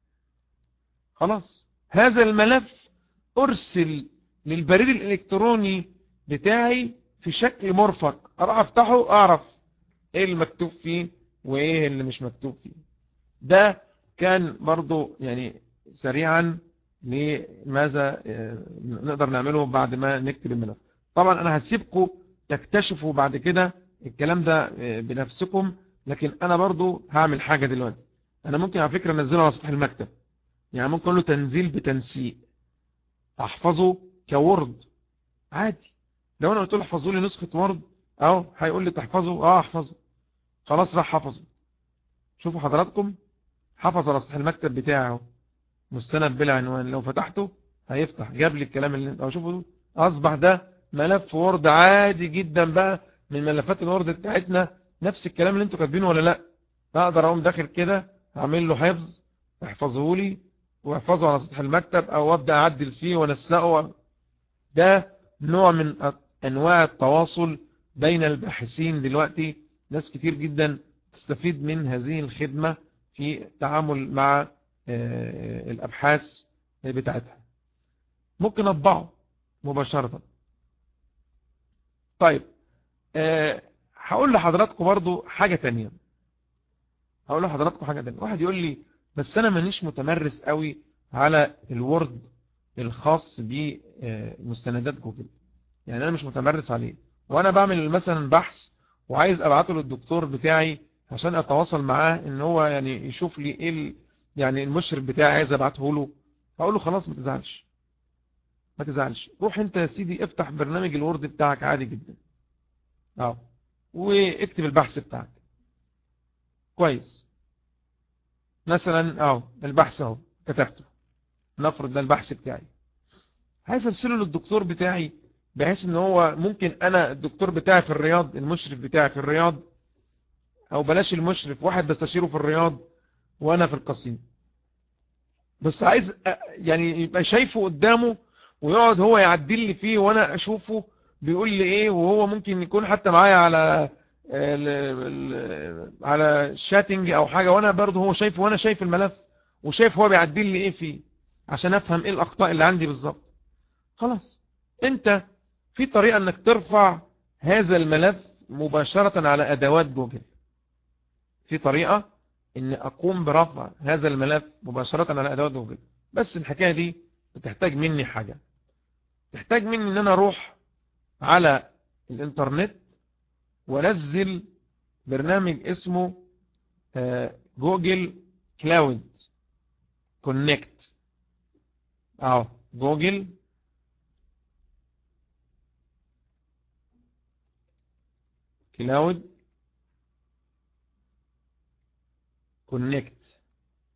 خلاص هذا الملف ارسل للبريد الالكتروني بتاعي في شكل مرفق اروح افتحه اعرف ايه المكتوب فيه وايه اللي مش مكتوب فيه ده كان برضو يعني سريعا لماذا نقدر نعمله بعد ما نكتب الملف طبعا انا هسيبكم تكتشفوا بعد كده الكلام ده بنفسكم لكن انا برضو هعمل حاجة دلوقتي انا ممكن على فكرة انزله على سطح المكتب يعني ممكن اقول له تنزيل بتنسيق احفظه كورد عادي لو انا قلت له احفظوا لي نسخة وورد اهو هيقول لي تحفظه اه احفظه خلاص راح حفظه شوفوا حضراتكم حفظ على سطح المكتب بتاعه مستند بلا عنوان لو فتحته هيفتح جاب لي الكلام اللي انت شوفوا اصبح ده ملف وورد عادي جدا بقى من ملفات الوورد بتاعتنا نفس الكلام اللي انتوا كاتبينه ولا لا اقدر اقوم داخل كده اعمل له حفظ احفظه لي واحفظه على سطح المكتب او ابدا اعدل فيه وانسقه ده نوع من انواع التواصل بين الباحثين دلوقتي ناس كتير جدا تستفيد من هذه الخدمة في التعامل مع الابحاث بتاعتها ممكن اطبعه مباشرة طيب هقول لحضراتكم برضو حاجة تانية هقول لحضراتكم حاجة تانية واحد يقول لي بس انا مانيش متمرس قوي على الوورد الخاص بمستندات جوجل يعني انا مش متمرس عليه وانا بعمل مثلا بحث وعايز ابعته للدكتور بتاعي عشان اتواصل معاه ان هو يعني يشوف لي ايه يعني المشرف بتاعي عايز ابعته له فاقول له خلاص ما تزعلش ما تزعلش روح انت يا سيدي افتح برنامج الوورد بتاعك عادي جدا اه واكتب البحث بتاعك كويس مثلا اهو البحث اهو كتبته نفرض ده البحث بتاعي عايز ارسله للدكتور بتاعي بحيث ان هو ممكن انا الدكتور بتاعي في الرياض المشرف بتاعي في الرياض او بلاش المشرف واحد بستشيره في الرياض وانا في القصيم بس عايز يعني يبقى شايفه قدامه ويقعد هو يعدل لي فيه وانا اشوفه بيقول لي ايه وهو ممكن يكون حتى معايا على على شاتنج او حاجة وانا برضه هو شايفه وانا شايف الملف وشايف هو بيعدل لي ايه فيه عشان افهم ايه الاخطاء اللي عندي بالظبط خلاص انت في طريقة انك ترفع هذا الملف مباشرة على ادوات جوجل في طريقة ان اقوم برفع هذا الملف مباشرة على ادوات جوجل بس الحكاية دي بتحتاج مني حاجة تحتاج مني ان انا اروح على الانترنت وانزل برنامج اسمه جوجل كلاود كونكت اهو جوجل كلاود كونكت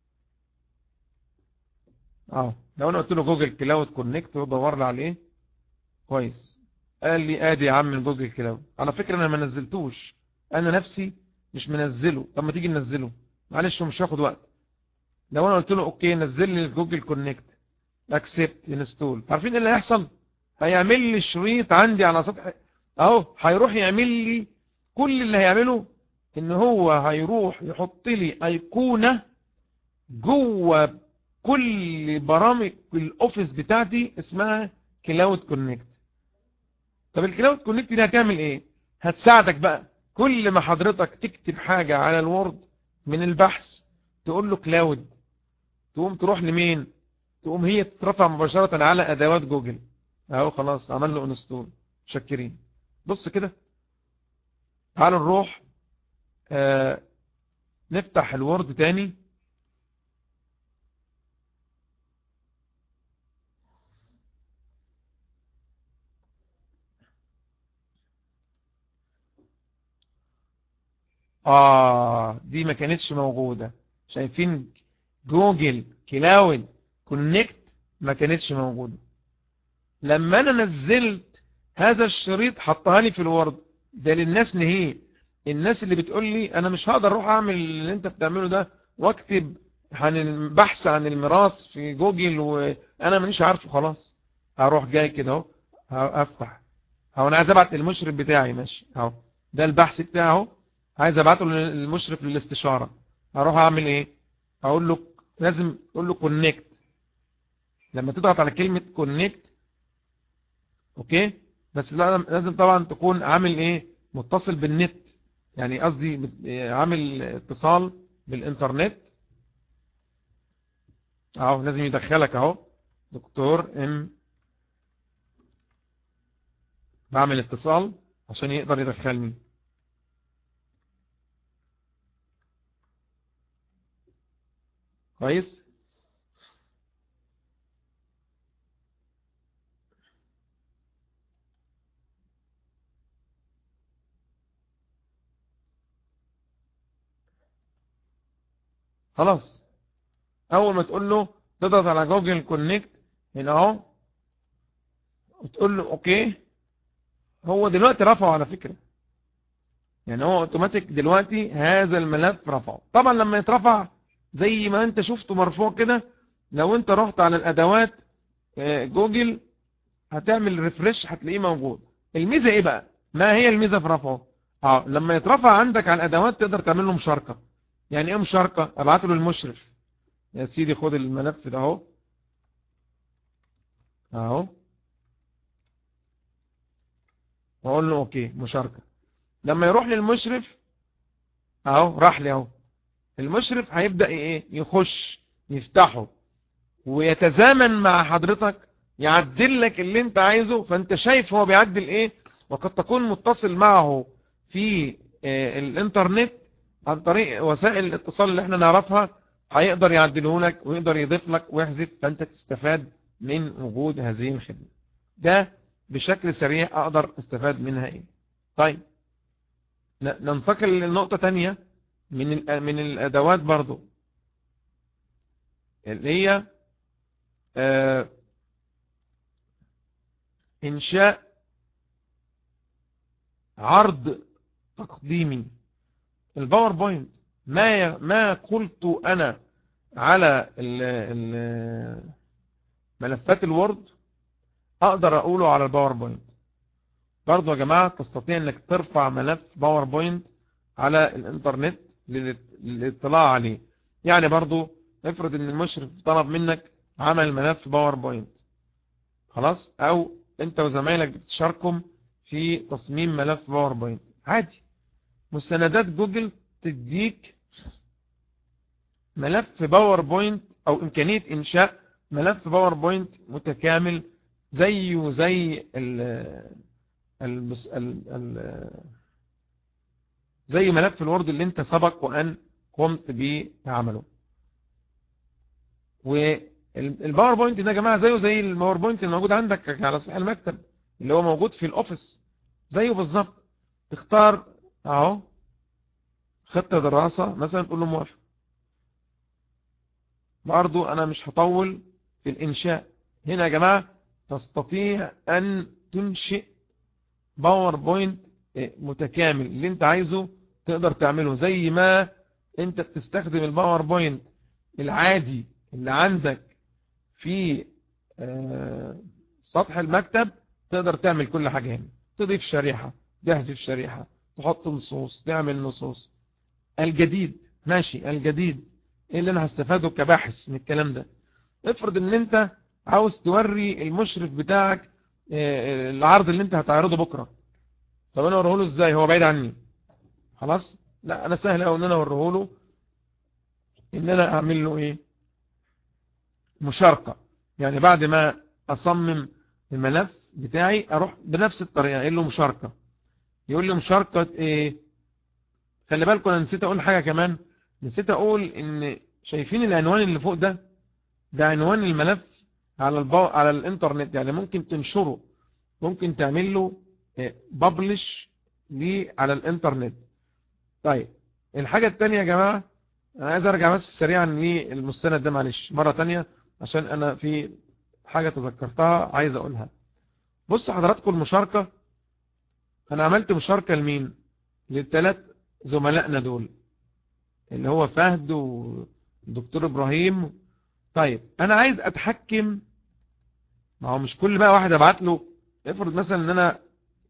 اه لو انا قلت له جوجل كلاود كونكت ودور لي عليه كويس قال لي ادي يا عم جوجل كلاود على فكرة انا ما نزلتوش انا نفسي مش منزله طب ما تيجي ننزله معلش مش هاخد وقت لو انا قلت له اوكي نزل لي جوجل كونكت اكسبت انستول عارفين ايه اللي هيحصل هيعمل لي شريط عندي على سطح اهو هيروح يعمل لي كل اللي هيعمله ان هو هيروح يحط لي ايقونة جوه كل برامج الاوفيس بتاعتي اسمها كلاود كونكت طب الكلاود كونكت دي هتعمل ايه هتساعدك بقى كل ما حضرتك تكتب حاجة على الوورد من البحث تقول له كلاود تقوم تروح لمين تقوم هي تترفع مباشرة على ادوات جوجل اهو خلاص عمل له انستول شكرين بص كده تعالوا نروح آه نفتح الوورد تاني آه دي ما كانتش موجودة شايفين جوجل كلاود كونكت ما كانتش موجودة لما أنا نزلت هذا الشريط حطها لي في الورد ده للناس نهيه الناس اللي بتقول لي أنا مش هقدر أروح أعمل اللي أنت بتعمله ده واكتب عن البحث عن الميراث في جوجل وأنا مانيش عارفه خلاص هروح جاي كده اهو هفتح اهو انا عايز ابعت للمشرف بتاعي ماشي اهو ده البحث بتاعه عايز ابعته للمشرف للاستشارة هروح اعمل ايه اقول له لازم اقول له كونكت لما تضغط على كلمة كونكت اوكي بس لازم طبعا تكون عامل ايه متصل بالنت يعني قصدي عامل اتصال بالانترنت اهو لازم يدخلك اهو دكتور ام بعمل اتصال عشان يقدر يدخلني كويس خلاص اول ما تقول له تضغط على جوجل كونكت هنا اهو وتقول له اوكي هو دلوقتي رفعه على فكرة يعني هو اوتوماتيك دلوقتي هذا الملف رفعه طبعا لما يترفع زي ما انت شفته مرفوع كده لو انت رحت على الادوات جوجل هتعمل ريفرش هتلاقيه موجود الميزة ايه بقى ما هي الميزة في رفعه اه لما يترفع عندك على الادوات تقدر تعمل له مشاركة يعني ايه مشاركة ابعته للمشرف يا سيدي خد الملف ده اهو اهو واقول له اوكي مشاركة لما يروح للمشرف اهو راح لي اهو المشرف هيبدأ ايه يخش يفتحه ويتزامن مع حضرتك يعدل لك اللي انت عايزه فانت شايف هو بيعدل ايه وقد تكون متصل معه في اه الانترنت عن طريق وسائل الاتصال اللي احنا نعرفها هيقدر يعدله لك ويقدر يضيف لك ويحذف فانت تستفاد من وجود هذه الخدمة ده بشكل سريع اقدر استفاد منها ايه طيب ننتقل لنقطة تانية من من الادوات برضو اللي هي آه انشاء عرض تقديمي الباوربوينت ما ما قلت انا على ال ال ملفات الوورد اقدر اقوله على الباوربوينت برضو يا جماعة تستطيع انك ترفع ملف باوربوينت على الانترنت للاطلاع عليه يعني برضو افرض ان المشرف طلب منك عمل ملف باوربوينت خلاص او انت وزمايلك بتشاركم في تصميم ملف باوربوينت عادي مستندات جوجل تديك ملف باوربوينت او امكانية انشاء ملف باوربوينت متكامل زيه زي ال ال ال زي ملف الوورد اللي انت سبق وان قمت بعمله والباوربوينت ده يا جماعه زيه زي الباوربوينت اللي موجود عندك على سطح المكتب اللي هو موجود في الاوفيس زيه بالظبط تختار اهو خطه دراسه مثلا تقول له موافق برضو انا مش هطول في الانشاء هنا يا جماعه تستطيع ان تنشئ باوربوينت متكامل اللي انت عايزه تقدر تعمله زي ما انت بتستخدم الباوربوينت العادي اللي عندك في سطح المكتب تقدر تعمل كل حاجة هنا تضيف شريحة تحذف شريحة تحط نصوص تعمل نصوص الجديد ماشي الجديد ايه اللي انا هستفاده كباحث من الكلام ده افرض ان انت عاوز توري المشرف بتاعك العرض اللي انت هتعرضه بكرة طب انا اوريه له ازاي هو بعيد عني خلاص لا انا سهل قوي ان انا اوريه له ان انا اعمل له ايه مشاركة يعني بعد ما اصمم الملف بتاعي اروح بنفس الطريقة اقول له مشاركة يقول لي مشاركة ايه خلي بالكم انا نسيت اقول حاجة كمان نسيت اقول ان شايفين العنوان اللي فوق ده ده عنوان الملف على البو... على الانترنت يعني ممكن تنشره ممكن تعمل له ببلش ليه على الانترنت طيب الحاجة التانية يا جماعة انا عايز ارجع بس سريعا للمستند ده معلش مرة تانية عشان انا في حاجة تذكرتها عايز اقولها بص حضراتكم المشاركة انا عملت مشاركة لمين للثلاث زملائنا دول اللي هو فهد ودكتور ابراهيم طيب انا عايز اتحكم ما هو مش كل بقى واحد ابعت له افرض مثلا ان انا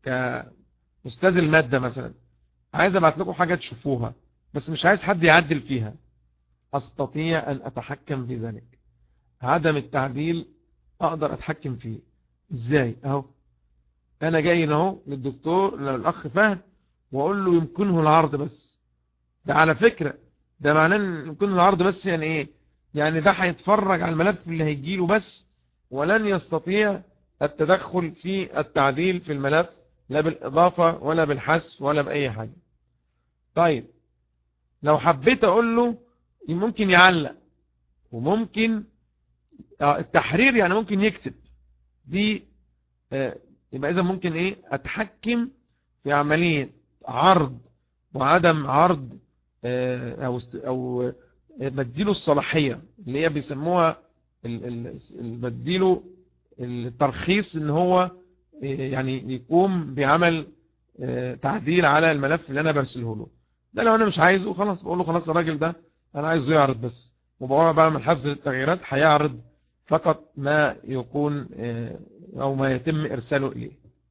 كاستاذ المادة مثلا عايز ابعت لكم حاجة تشوفوها بس مش عايز حد يعدل فيها استطيع ان اتحكم في ذلك عدم التعديل اقدر اتحكم فيه ازاي اهو انا جاي اهو للدكتور للاخ فهد واقول له يمكنه العرض بس ده على فكرة ده معناه ان يمكنه العرض بس يعني ايه يعني ده هيتفرج على الملف اللي هيجيله بس ولن يستطيع التدخل في التعديل في الملف لا بالإضافة ولا بالحذف ولا بأي حاجة طيب لو حبيت أقول له ممكن يعلق وممكن التحرير يعني ممكن يكتب دي يبقى إذا ممكن إيه أتحكم في عملية عرض وعدم عرض أو أو بديله الصلاحية اللي هي بيسموها بديله الترخيص ان هو يعني يقوم بعمل تعديل على الملف اللي انا برسله له ده لو انا مش عايزه خلاص بقول له خلاص الراجل ده انا عايزه يعرض بس وبقول بعمل حفظ للتغييرات هيعرض فقط ما يكون او ما يتم ارساله اليه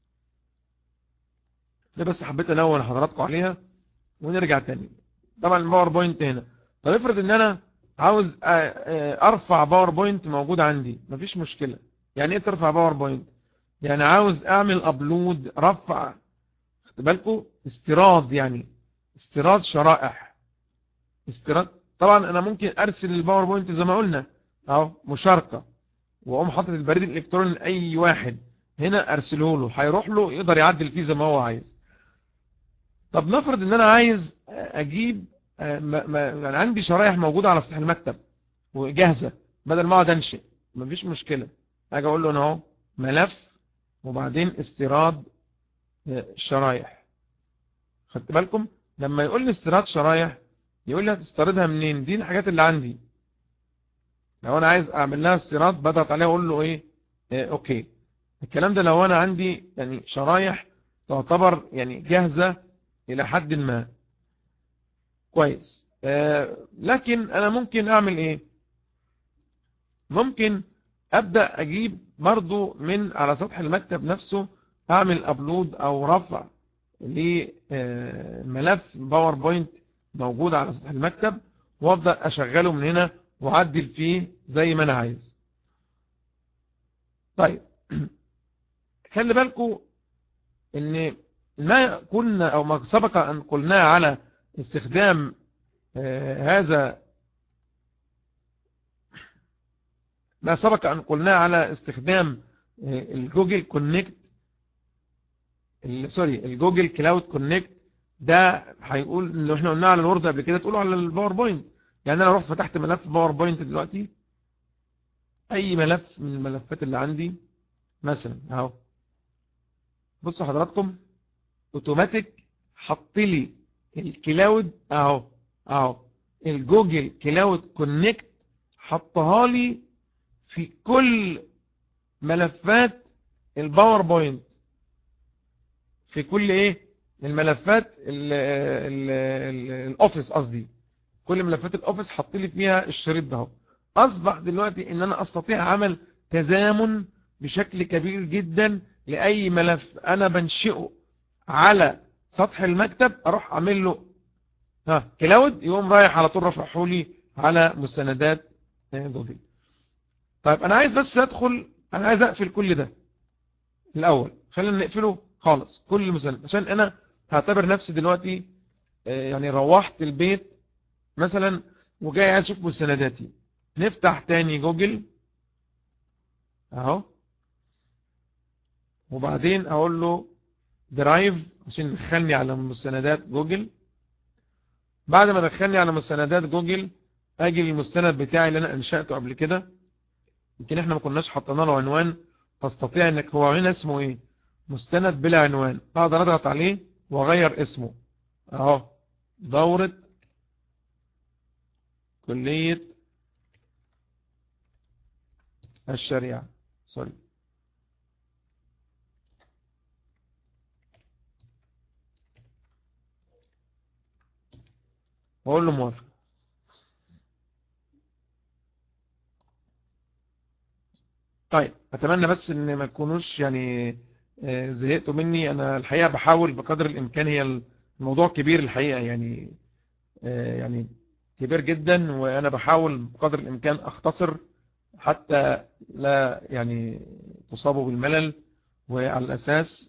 ده بس حبيت انوه لحضراتكم عليها ونرجع تاني طبعا الباوربوينت هنا طب افرض ان انا عاوز ارفع باوربوينت موجود عندي مفيش مشكلة يعني ايه ترفع باوربوينت يعني عاوز اعمل ابلود رفع خد بالكم استيراد يعني استيراد شرائح استيراد طبعا انا ممكن ارسل الباوربوينت زي ما قلنا اهو مشاركة واقوم حاطط البريد الالكتروني لاي واحد هنا ارسله له هيروح له يقدر يعدل فيه زي ما هو عايز طب نفرض ان انا عايز اجيب ما ما يعني عندي شرايح موجودة على سطح المكتب وجاهزة بدل ما اقعد انشئ مفيش مشكلة اجي اقول له انا اهو ملف وبعدين استيراد شرايح خدت بالكم لما يقول لي استيراد شرايح يقول لي هتستيردها منين دي الحاجات اللي عندي لو انا عايز اعمل لها استيراد بضغط عليها اقول له ايه, إيه اوكي الكلام ده لو انا عندي يعني شرايح تعتبر يعني جاهزة الى حد ما كويس آه لكن انا ممكن اعمل ايه ممكن ابدأ اجيب برضو من على سطح المكتب نفسه اعمل ابلود او رفع لملف باوربوينت موجود على سطح المكتب وابدأ اشغله من هنا واعدل فيه زي ما انا عايز طيب خلي بالكم ان ما كنا او ما سبق ان قلناه على استخدام آه هذا ما سبق أن قلناه على استخدام آه الجوجل كونكت سوري الجوجل كلاود كونكت ده هيقول اللي احنا قلناه على الوورد قبل كده تقوله على الباوربوينت يعني انا رحت فتحت ملف باوربوينت دلوقتي اي ملف من الملفات اللي عندي مثلا اهو بصوا حضراتكم اوتوماتيك حط لي الكلاود اهو اهو الجوجل كلاود كونكت حطها لي في كل ملفات الباوربوينت في كل ايه الملفات الاوفيس قصدي كل ملفات الاوفيس حط لي فيها الشريط ده اصبح دلوقتي ان انا استطيع عمل تزامن بشكل كبير جدا لاي ملف انا بنشئه على سطح المكتب اروح اعمل له ها كلاود يقوم رايح على طول رفعه لي على مستندات جوجل طيب انا عايز بس ادخل انا عايز اقفل كل ده الاول خلينا نقفله خالص كل مستند عشان انا هعتبر نفسي دلوقتي يعني روحت البيت مثلا وجاي عايز اشوف مستنداتي نفتح تاني جوجل اهو وبعدين اقول له درايف عشان يدخلني على مستندات جوجل بعد ما دخلني على مستندات جوجل اجي للمستند بتاعي اللي انا انشأته قبل كده يمكن احنا ما كناش حطينا له عنوان تستطيع انك هو هنا اسمه ايه مستند بلا عنوان اقدر اضغط عليه واغير اسمه اهو دورة كلية الشريعة سوري واقول له موافق طيب اتمنى بس ان ما تكونوش يعني آه، زهقتوا مني انا الحقيقة بحاول بقدر الامكان هي الموضوع كبير الحقيقة يعني آه، يعني كبير جدا وانا بحاول بقدر الامكان اختصر حتى لا يعني تصابوا بالملل وعلى الاساس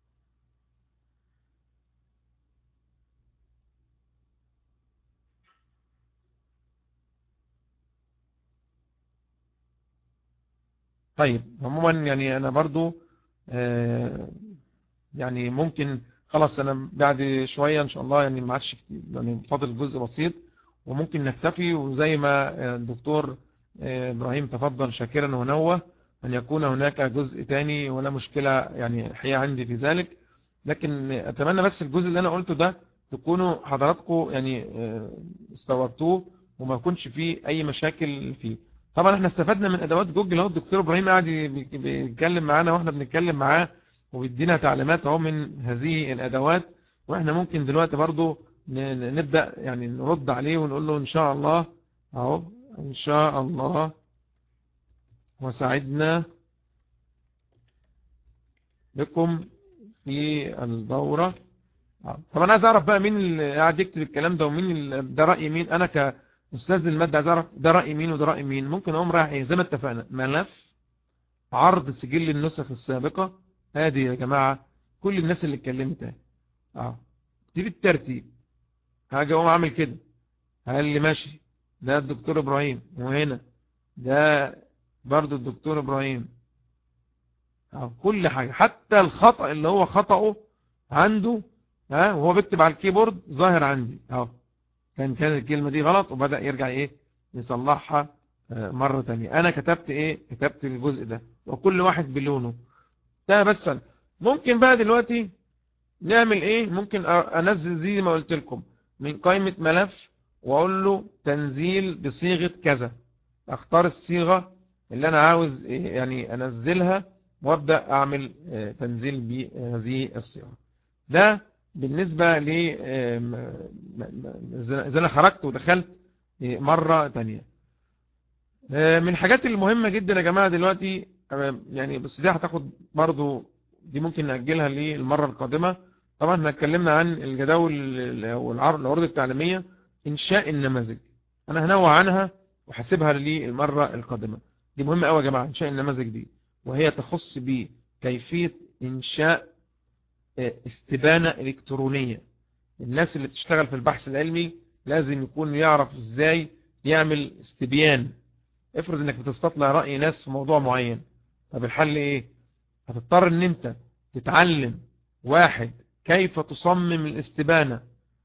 طيب عموما يعني انا برضو آه، يعني ممكن خلاص انا بعد شوية ان شاء الله يعني ما عادش كتير يعني فاضل جزء بسيط وممكن نكتفي وزي ما الدكتور آه، ابراهيم تفضل شاكرا ونوه ان يكون هناك جزء تاني ولا مشكلة يعني الحقيقة عندي في ذلك لكن اتمنى بس الجزء اللي انا قلته ده تكونوا حضراتكم يعني آه، استوعبتوه وما يكونش فيه اي مشاكل فيه طبعا احنا استفدنا من ادوات جوجل اهو الدكتور ابراهيم قاعد بيتكلم معانا واحنا بنتكلم معاه وبيدينا تعليمات اهو من هذه الادوات واحنا ممكن دلوقتي برضو نبدأ يعني نرد عليه ونقول له ان شاء الله اهو ان شاء الله وسعدنا بكم في الدورة طب انا عايز اعرف بقى مين اللي قاعد يكتب الكلام ده ومين ده رأي مين انا ك استاذ المادة عايز اعرف ده رأي مين وده رأي مين ممكن اقوم رايح ايه زي ما اتفقنا ملف عرض سجل النسخ السابقة ادي يا جماعة كل الناس اللي اتكلمت اهي اه دي بالترتيب هاجي اقوم اعمل كده قال لي ماشي ده الدكتور ابراهيم وهنا ده برضو الدكتور ابراهيم اه كل حاجة حتى الخطأ اللي هو خطأه عنده ها وهو بيكتب على الكيبورد ظاهر عندي اهو كان كانت الكلمة دي غلط وبدأ يرجع ايه يصلحها آه، مرة تانية انا كتبت ايه كتبت الجزء ده وكل واحد بلونه ده بس ممكن بقى دلوقتي نعمل ايه ممكن انزل زي ما قلت لكم من قائمة ملف واقول له تنزيل بصيغة كذا اختار الصيغة اللي انا عاوز إيه يعني انزلها وابدأ اعمل آه، تنزيل بهذه الصيغة ده بالنسبة ل إذا أنا خرجت ودخلت مرة تانية من الحاجات المهمة جدا يا جماعة دلوقتي يعني بس دي هتاخد برضو دي ممكن نأجلها للمرة القادمة طبعا احنا اتكلمنا عن الجداول والعروض التعليمية إنشاء النماذج أنا هنوع عنها وحسبها للمرة القادمة دي مهمة قوي يا جماعة إنشاء النماذج دي وهي تخص بكيفية إنشاء استبانة إلكترونية الناس اللي بتشتغل في البحث العلمي لازم يكون يعرف ازاي يعمل استبيان افرض انك بتستطلع رأي ناس في موضوع معين طب الحل ايه هتضطر ان انت تتعلم واحد كيف تصمم الاستبانة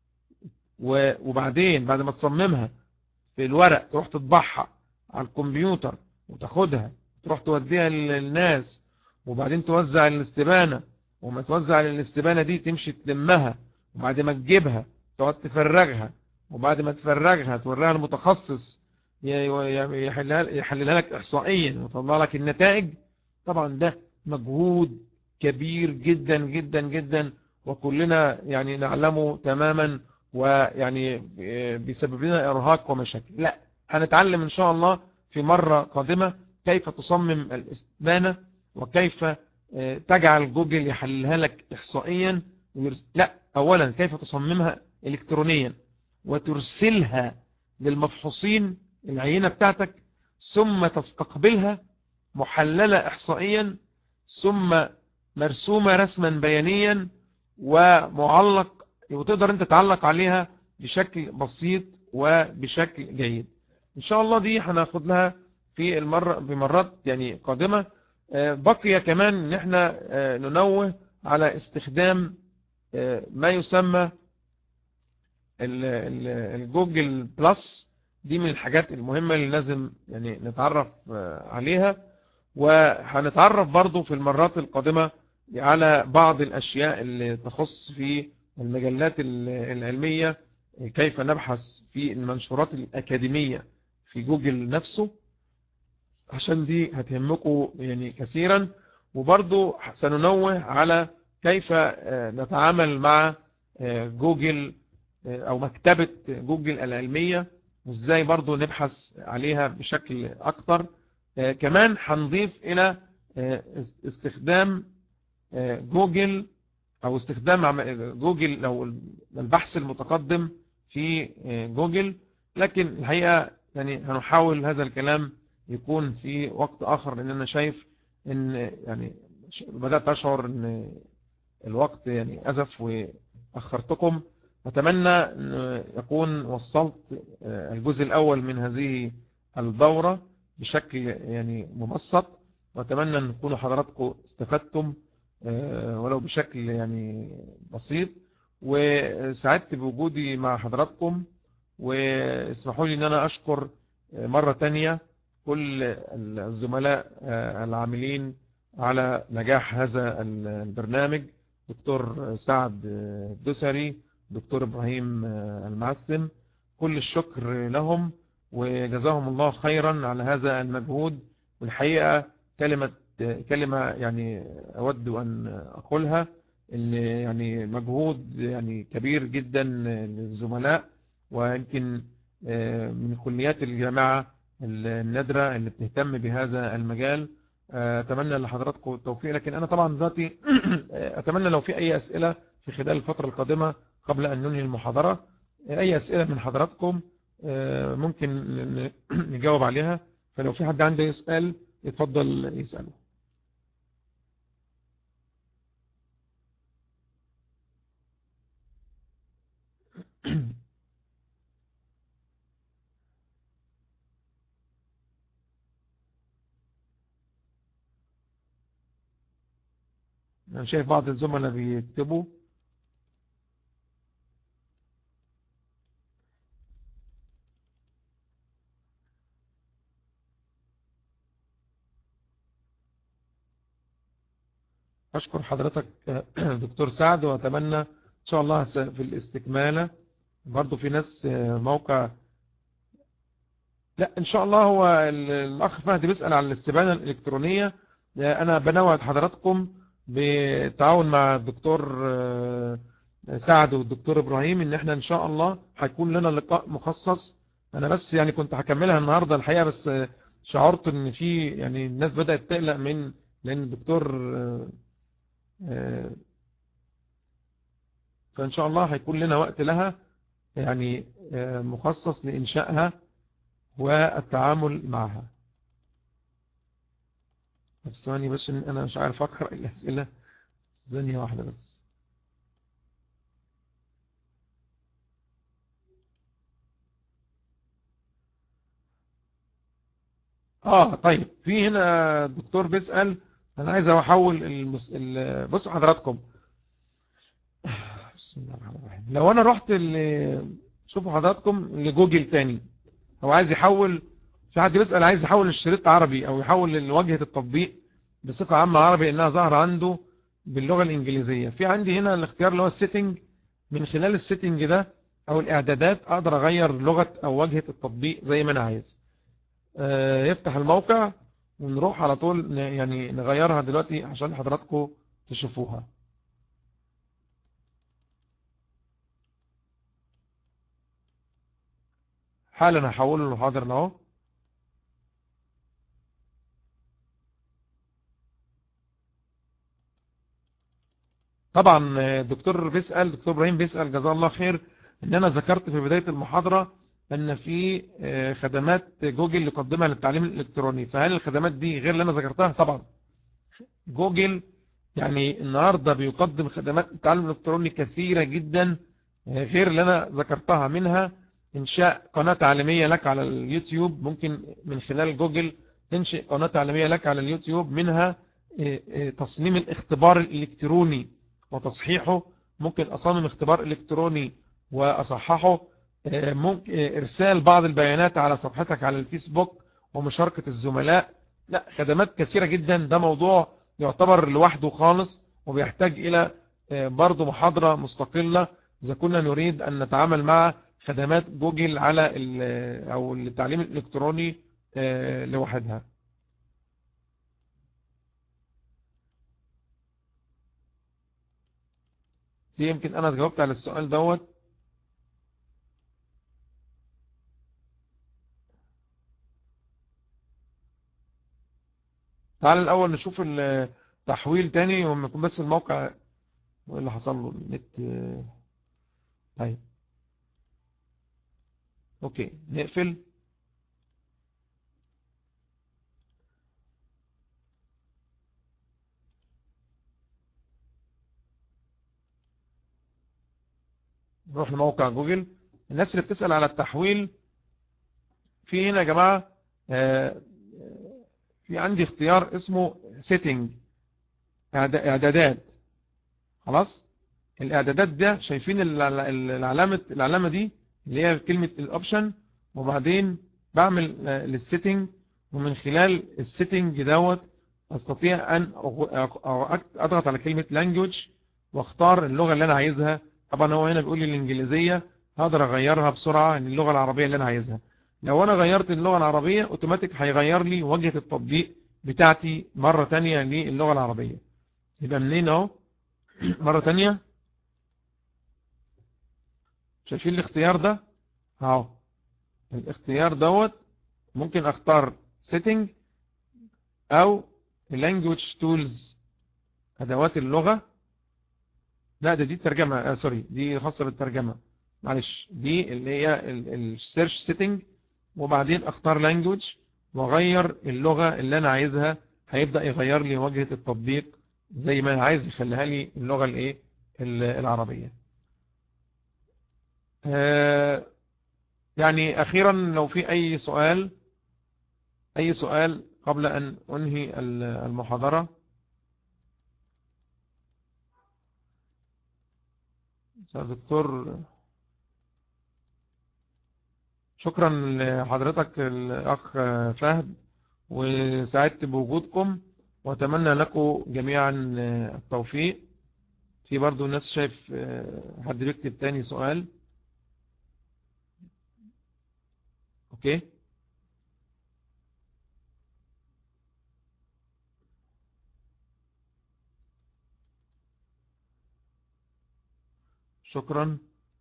وبعدين بعد ما تصممها في الورق تروح تطبعها على الكمبيوتر وتاخدها تروح توديها للناس وبعدين توزع الاستبانة وما توزع الاستبانة دي تمشي تلمها وبعد ما تجيبها تقعد تفرغها وبعد ما تفرغها توريها المتخصص يحللها, يحللها لك احصائيا ويطلع لك النتائج طبعا ده مجهود كبير جدا جدا جدا وكلنا يعني نعلمه تماما ويعني بيسبب لنا ارهاق ومشاكل لا هنتعلم ان شاء الله في مرة قادمة كيف تصمم الاستبانة وكيف تجعل جوجل يحللها لك إحصائيا لا أولا كيف تصممها إلكترونيا وترسلها للمفحوصين العينة بتاعتك ثم تستقبلها محللة إحصائيا ثم مرسومة رسما بيانيا ومعلق وتقدر انت تعلق عليها بشكل بسيط وبشكل جيد ان شاء الله دي هناخد لها في المرة بمرات يعني قادمة بقي كمان ان احنا ننوه على استخدام ما يسمى الجوجل بلس دي من الحاجات المهمة اللي لازم يعني نتعرف عليها وهنتعرف برضو في المرات القادمة على بعض الأشياء اللي تخص في المجلات العلمية كيف نبحث في المنشورات الأكاديمية في جوجل نفسه عشان دي هتهمكم يعني كثيرا وبرضو سننوه على كيف نتعامل مع جوجل او مكتبة جوجل العلمية وازاي برضو نبحث عليها بشكل اكتر كمان هنضيف الى استخدام جوجل او استخدام جوجل او البحث المتقدم في جوجل لكن الحقيقة يعني هنحاول هذا الكلام يكون في وقت اخر لان انا شايف ان يعني بدأت اشعر ان الوقت يعني ازف واخرتكم أتمنى أن يكون وصلت الجزء الأول من هذه الدورة بشكل يعني مبسط وأتمنى أن تكونوا حضراتكم استفدتم ولو بشكل يعني بسيط وسعدت بوجودي مع حضراتكم واسمحوا لي أن أنا أشكر مرة تانية كل الزملاء العاملين على نجاح هذا البرنامج دكتور سعد الدسري دكتور إبراهيم المعثم كل الشكر لهم وجزاهم الله خيرا على هذا المجهود والحقيقة كلمة كلمة يعني أود أن أقولها إن يعني مجهود يعني كبير جدا للزملاء ويمكن من كليات الجامعة النادرة اللي بتهتم بهذا المجال أتمنى لحضراتكم التوفيق لكن أنا طبعا دلوقتي أتمنى لو في أي أسئلة في خلال الفترة القادمة قبل أن ننهي المحاضرة أي أسئلة من حضراتكم ممكن نجاوب عليها فلو في حد عنده يسأل يتفضل يسأله أنا شايف بعض الزملاء بيكتبوا أشكر حضرتك دكتور سعد وأتمنى إن شاء الله في الاستكمالة برضو في ناس موقع لا إن شاء الله هو الأخ فهد بيسأل على الاستبانة الإلكترونية أنا بنوعد حضراتكم بالتعاون مع الدكتور سعد والدكتور إبراهيم إن احنا إن شاء الله هيكون لنا لقاء مخصص أنا بس يعني كنت هكملها النهاردة الحقيقة بس شعرت إن في يعني الناس بدأت تقلق من لأن الدكتور فإن شاء الله هيكون لنا وقت لها يعني مخصص لإنشائها والتعامل معها بس ثواني بس أنا مش عارف أقرأ الأسئلة ثانية واحدة بس آه طيب في هنا دكتور بيسأل انا عايز احول المس... ال... بص حضراتكم بسم الله الرحمن الرحيم لو انا رحت ل... شوفوا حضراتكم لجوجل تاني هو عايز يحول في حد بيسأل عايز يحول الشريط عربي او يحول لواجهة التطبيق بصفة عامة عربي انها ظاهرة عنده باللغة الانجليزية في عندي هنا الاختيار اللي هو السيتنج من خلال السيتنج ده او الاعدادات اقدر اغير لغة او واجهة التطبيق زي ما انا عايز آه يفتح الموقع ونروح على طول يعني نغيرها دلوقتي عشان حضراتكم تشوفوها حالا هحوله لحاضر اهو طبعا الدكتور بيسأل دكتور ابراهيم بيسأل جزاه الله خير ان انا ذكرت في بداية المحاضرة ان في خدمات جوجل اللي قدمها للتعليم الالكتروني فهل الخدمات دي غير اللي انا ذكرتها طبعا جوجل يعني النهاردة بيقدم خدمات التعلم الالكتروني كثيرة جدا غير اللي انا ذكرتها منها انشاء قناة تعليمية لك على اليوتيوب ممكن من خلال جوجل انشئ قناة تعليمية لك على اليوتيوب منها تصميم الاختبار الالكتروني وتصحيحه ممكن اصمم اختبار الكتروني واصححه ممكن ارسال بعض البيانات على صفحتك على الفيسبوك ومشاركة الزملاء لا خدمات كثيرة جدا ده موضوع يعتبر لوحده خالص وبيحتاج الى برضه محاضرة مستقلة اذا كنا نريد ان نتعامل مع خدمات جوجل على او التعليم الالكتروني لوحدها دي يمكن انا جاوبت على السؤال دوت تعال الاول نشوف التحويل تاني وما يكون بس الموقع اللي حصل له النت طيب اوكي نقفل نروح لموقع جوجل الناس اللي بتسأل على التحويل في هنا يا جماعة في عندي اختيار اسمه setting اعدادات خلاص الاعدادات ده شايفين العلامة العلامة دي اللي هي كلمة الاوبشن وبعدين بعمل للسيتنج ومن خلال السيتنج دوت استطيع ان اضغط على كلمة language واختار اللغة اللي انا عايزها طبعا هو هنا بيقول لي الانجليزية هقدر اغيرها بسرعة للغة العربية اللي انا عايزها لو انا غيرت اللغة العربية اوتوماتيك هيغير لي واجهة التطبيق بتاعتي مرة تانية للغة العربية يبقى منين اهو مرة تانية شايفين الاختيار ده اهو الاختيار دوت ممكن اختار setting او language tools ادوات اللغة لا ده دي الترجمة آه سوري دي خاصة بالترجمة معلش دي اللي هي السيرش سيتنج وبعدين اختار لانجوج واغير اللغة اللي انا عايزها هيبدأ يغير لي واجهة التطبيق زي ما انا عايز يخليها لي اللغة الايه العربية آه يعني اخيرا لو في اي سؤال اي سؤال قبل ان انهي المحاضرة دكتور شكرا لحضرتك الأخ فهد وسعدت بوجودكم وأتمنى لكم جميعا التوفيق في برضو ناس شايف حد بيكتب تاني سؤال اوكي شكرا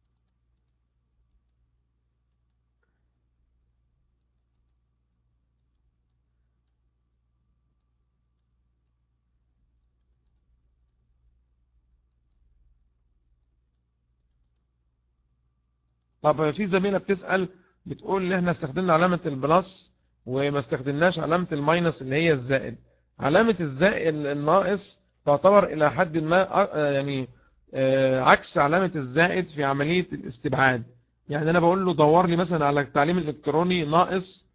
طب في زميلة بتسأل بتقول ان احنا استخدمنا علامة البلس وما استخدمناش علامة الماينس اللي هي الزائد علامة الزائد الناقص تعتبر الى حد ما يعني عكس علامة الزائد في عملية الاستبعاد يعني انا بقول له دور لي مثلا على التعليم الالكتروني ناقص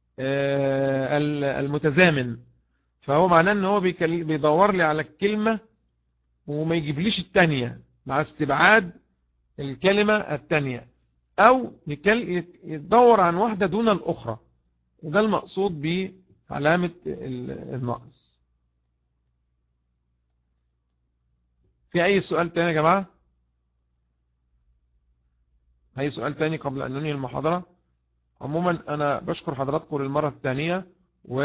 المتزامن فهو معناه ان هو بيدور لي على الكلمة وما يجيبليش التانية مع استبعاد الكلمة التانية او يدور عن واحدة دون الاخرى وده المقصود بعلامة الناقص في اي سؤال تاني يا جماعة اي سؤال تاني قبل ان ننهي المحاضرة عموما انا بشكر حضراتكم للمرة الثانية و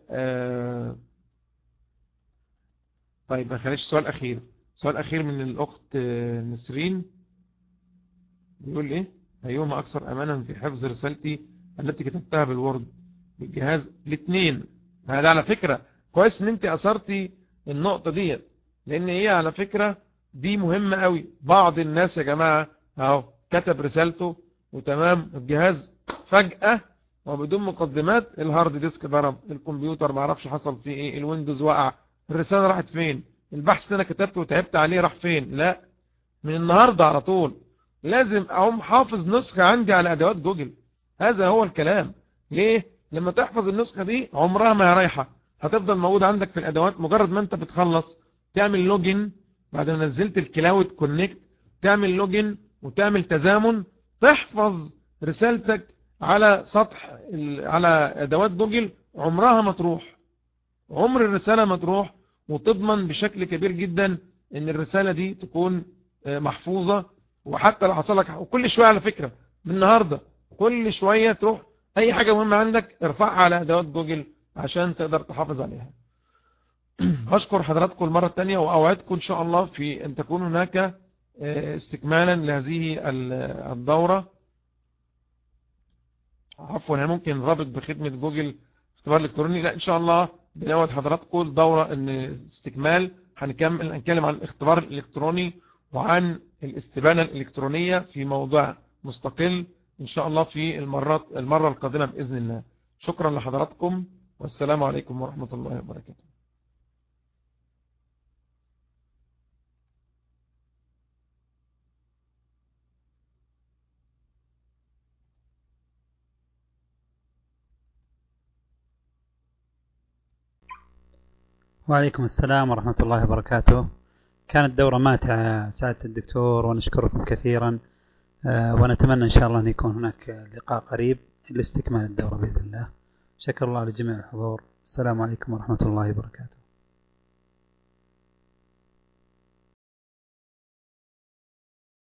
طيب ما خليش سؤال اخير سؤال اخير من الاخت نسرين بيقول ايه ايهما اكثر امانا في حفظ رسالتي التي كتبتها بالوورد بالجهاز الاثنين هذا على فكرة كويس ان انت اثرتي النقطة ديت لان هي على فكرة دي مهمة قوي بعض الناس يا جماعة اهو كتب رسالته وتمام الجهاز فجأة وبدون مقدمات الهارد ديسك ضرب الكمبيوتر ما عرفش حصل فيه ايه الويندوز وقع الرسالة راحت فين البحث اللي انا كتبته وتعبت عليه راح فين لا من النهاردة على طول لازم اقوم حافظ نسخة عندي على ادوات جوجل هذا هو الكلام ليه لما تحفظ النسخة دي عمرها ما هي رايحة هتفضل موجودة عندك في الادوات مجرد ما انت بتخلص تعمل لوجن بعد ما نزلت الكلاود كونكت تعمل لوجن وتعمل تزامن تحفظ رسالتك على سطح على ادوات جوجل عمرها ما تروح عمر الرسالة ما تروح وتضمن بشكل كبير جدا ان الرسالة دي تكون محفوظة وحتى لو حصل لك وكل شوية على فكرة من النهاردة كل شوية تروح اي حاجة مهمة عندك ارفعها على ادوات جوجل عشان تقدر تحافظ عليها أشكر حضراتكم المرة الثانية وأوعدكم إن شاء الله في أن تكون هناك استكمالا لهذه الدورة عفوا أنا ممكن رابط بخدمة جوجل اختبار الكتروني لا إن شاء الله بنوعد حضراتكم الدورة أن استكمال هنكمل هنتكلم عن الاختبار الإلكتروني وعن الاستبانة الإلكترونية في موضوع مستقل إن شاء الله في المرات المرة القادمة بإذن الله شكرا لحضراتكم والسلام عليكم ورحمة الله وبركاته وعليكم السلام ورحمة الله وبركاته كانت دورة ماتعة سعادة الدكتور ونشكركم كثيرا ونتمنى إن شاء الله أن يكون هناك لقاء قريب لاستكمال الدورة بإذن الله شكر الله لجميع الحضور السلام عليكم ورحمة الله وبركاته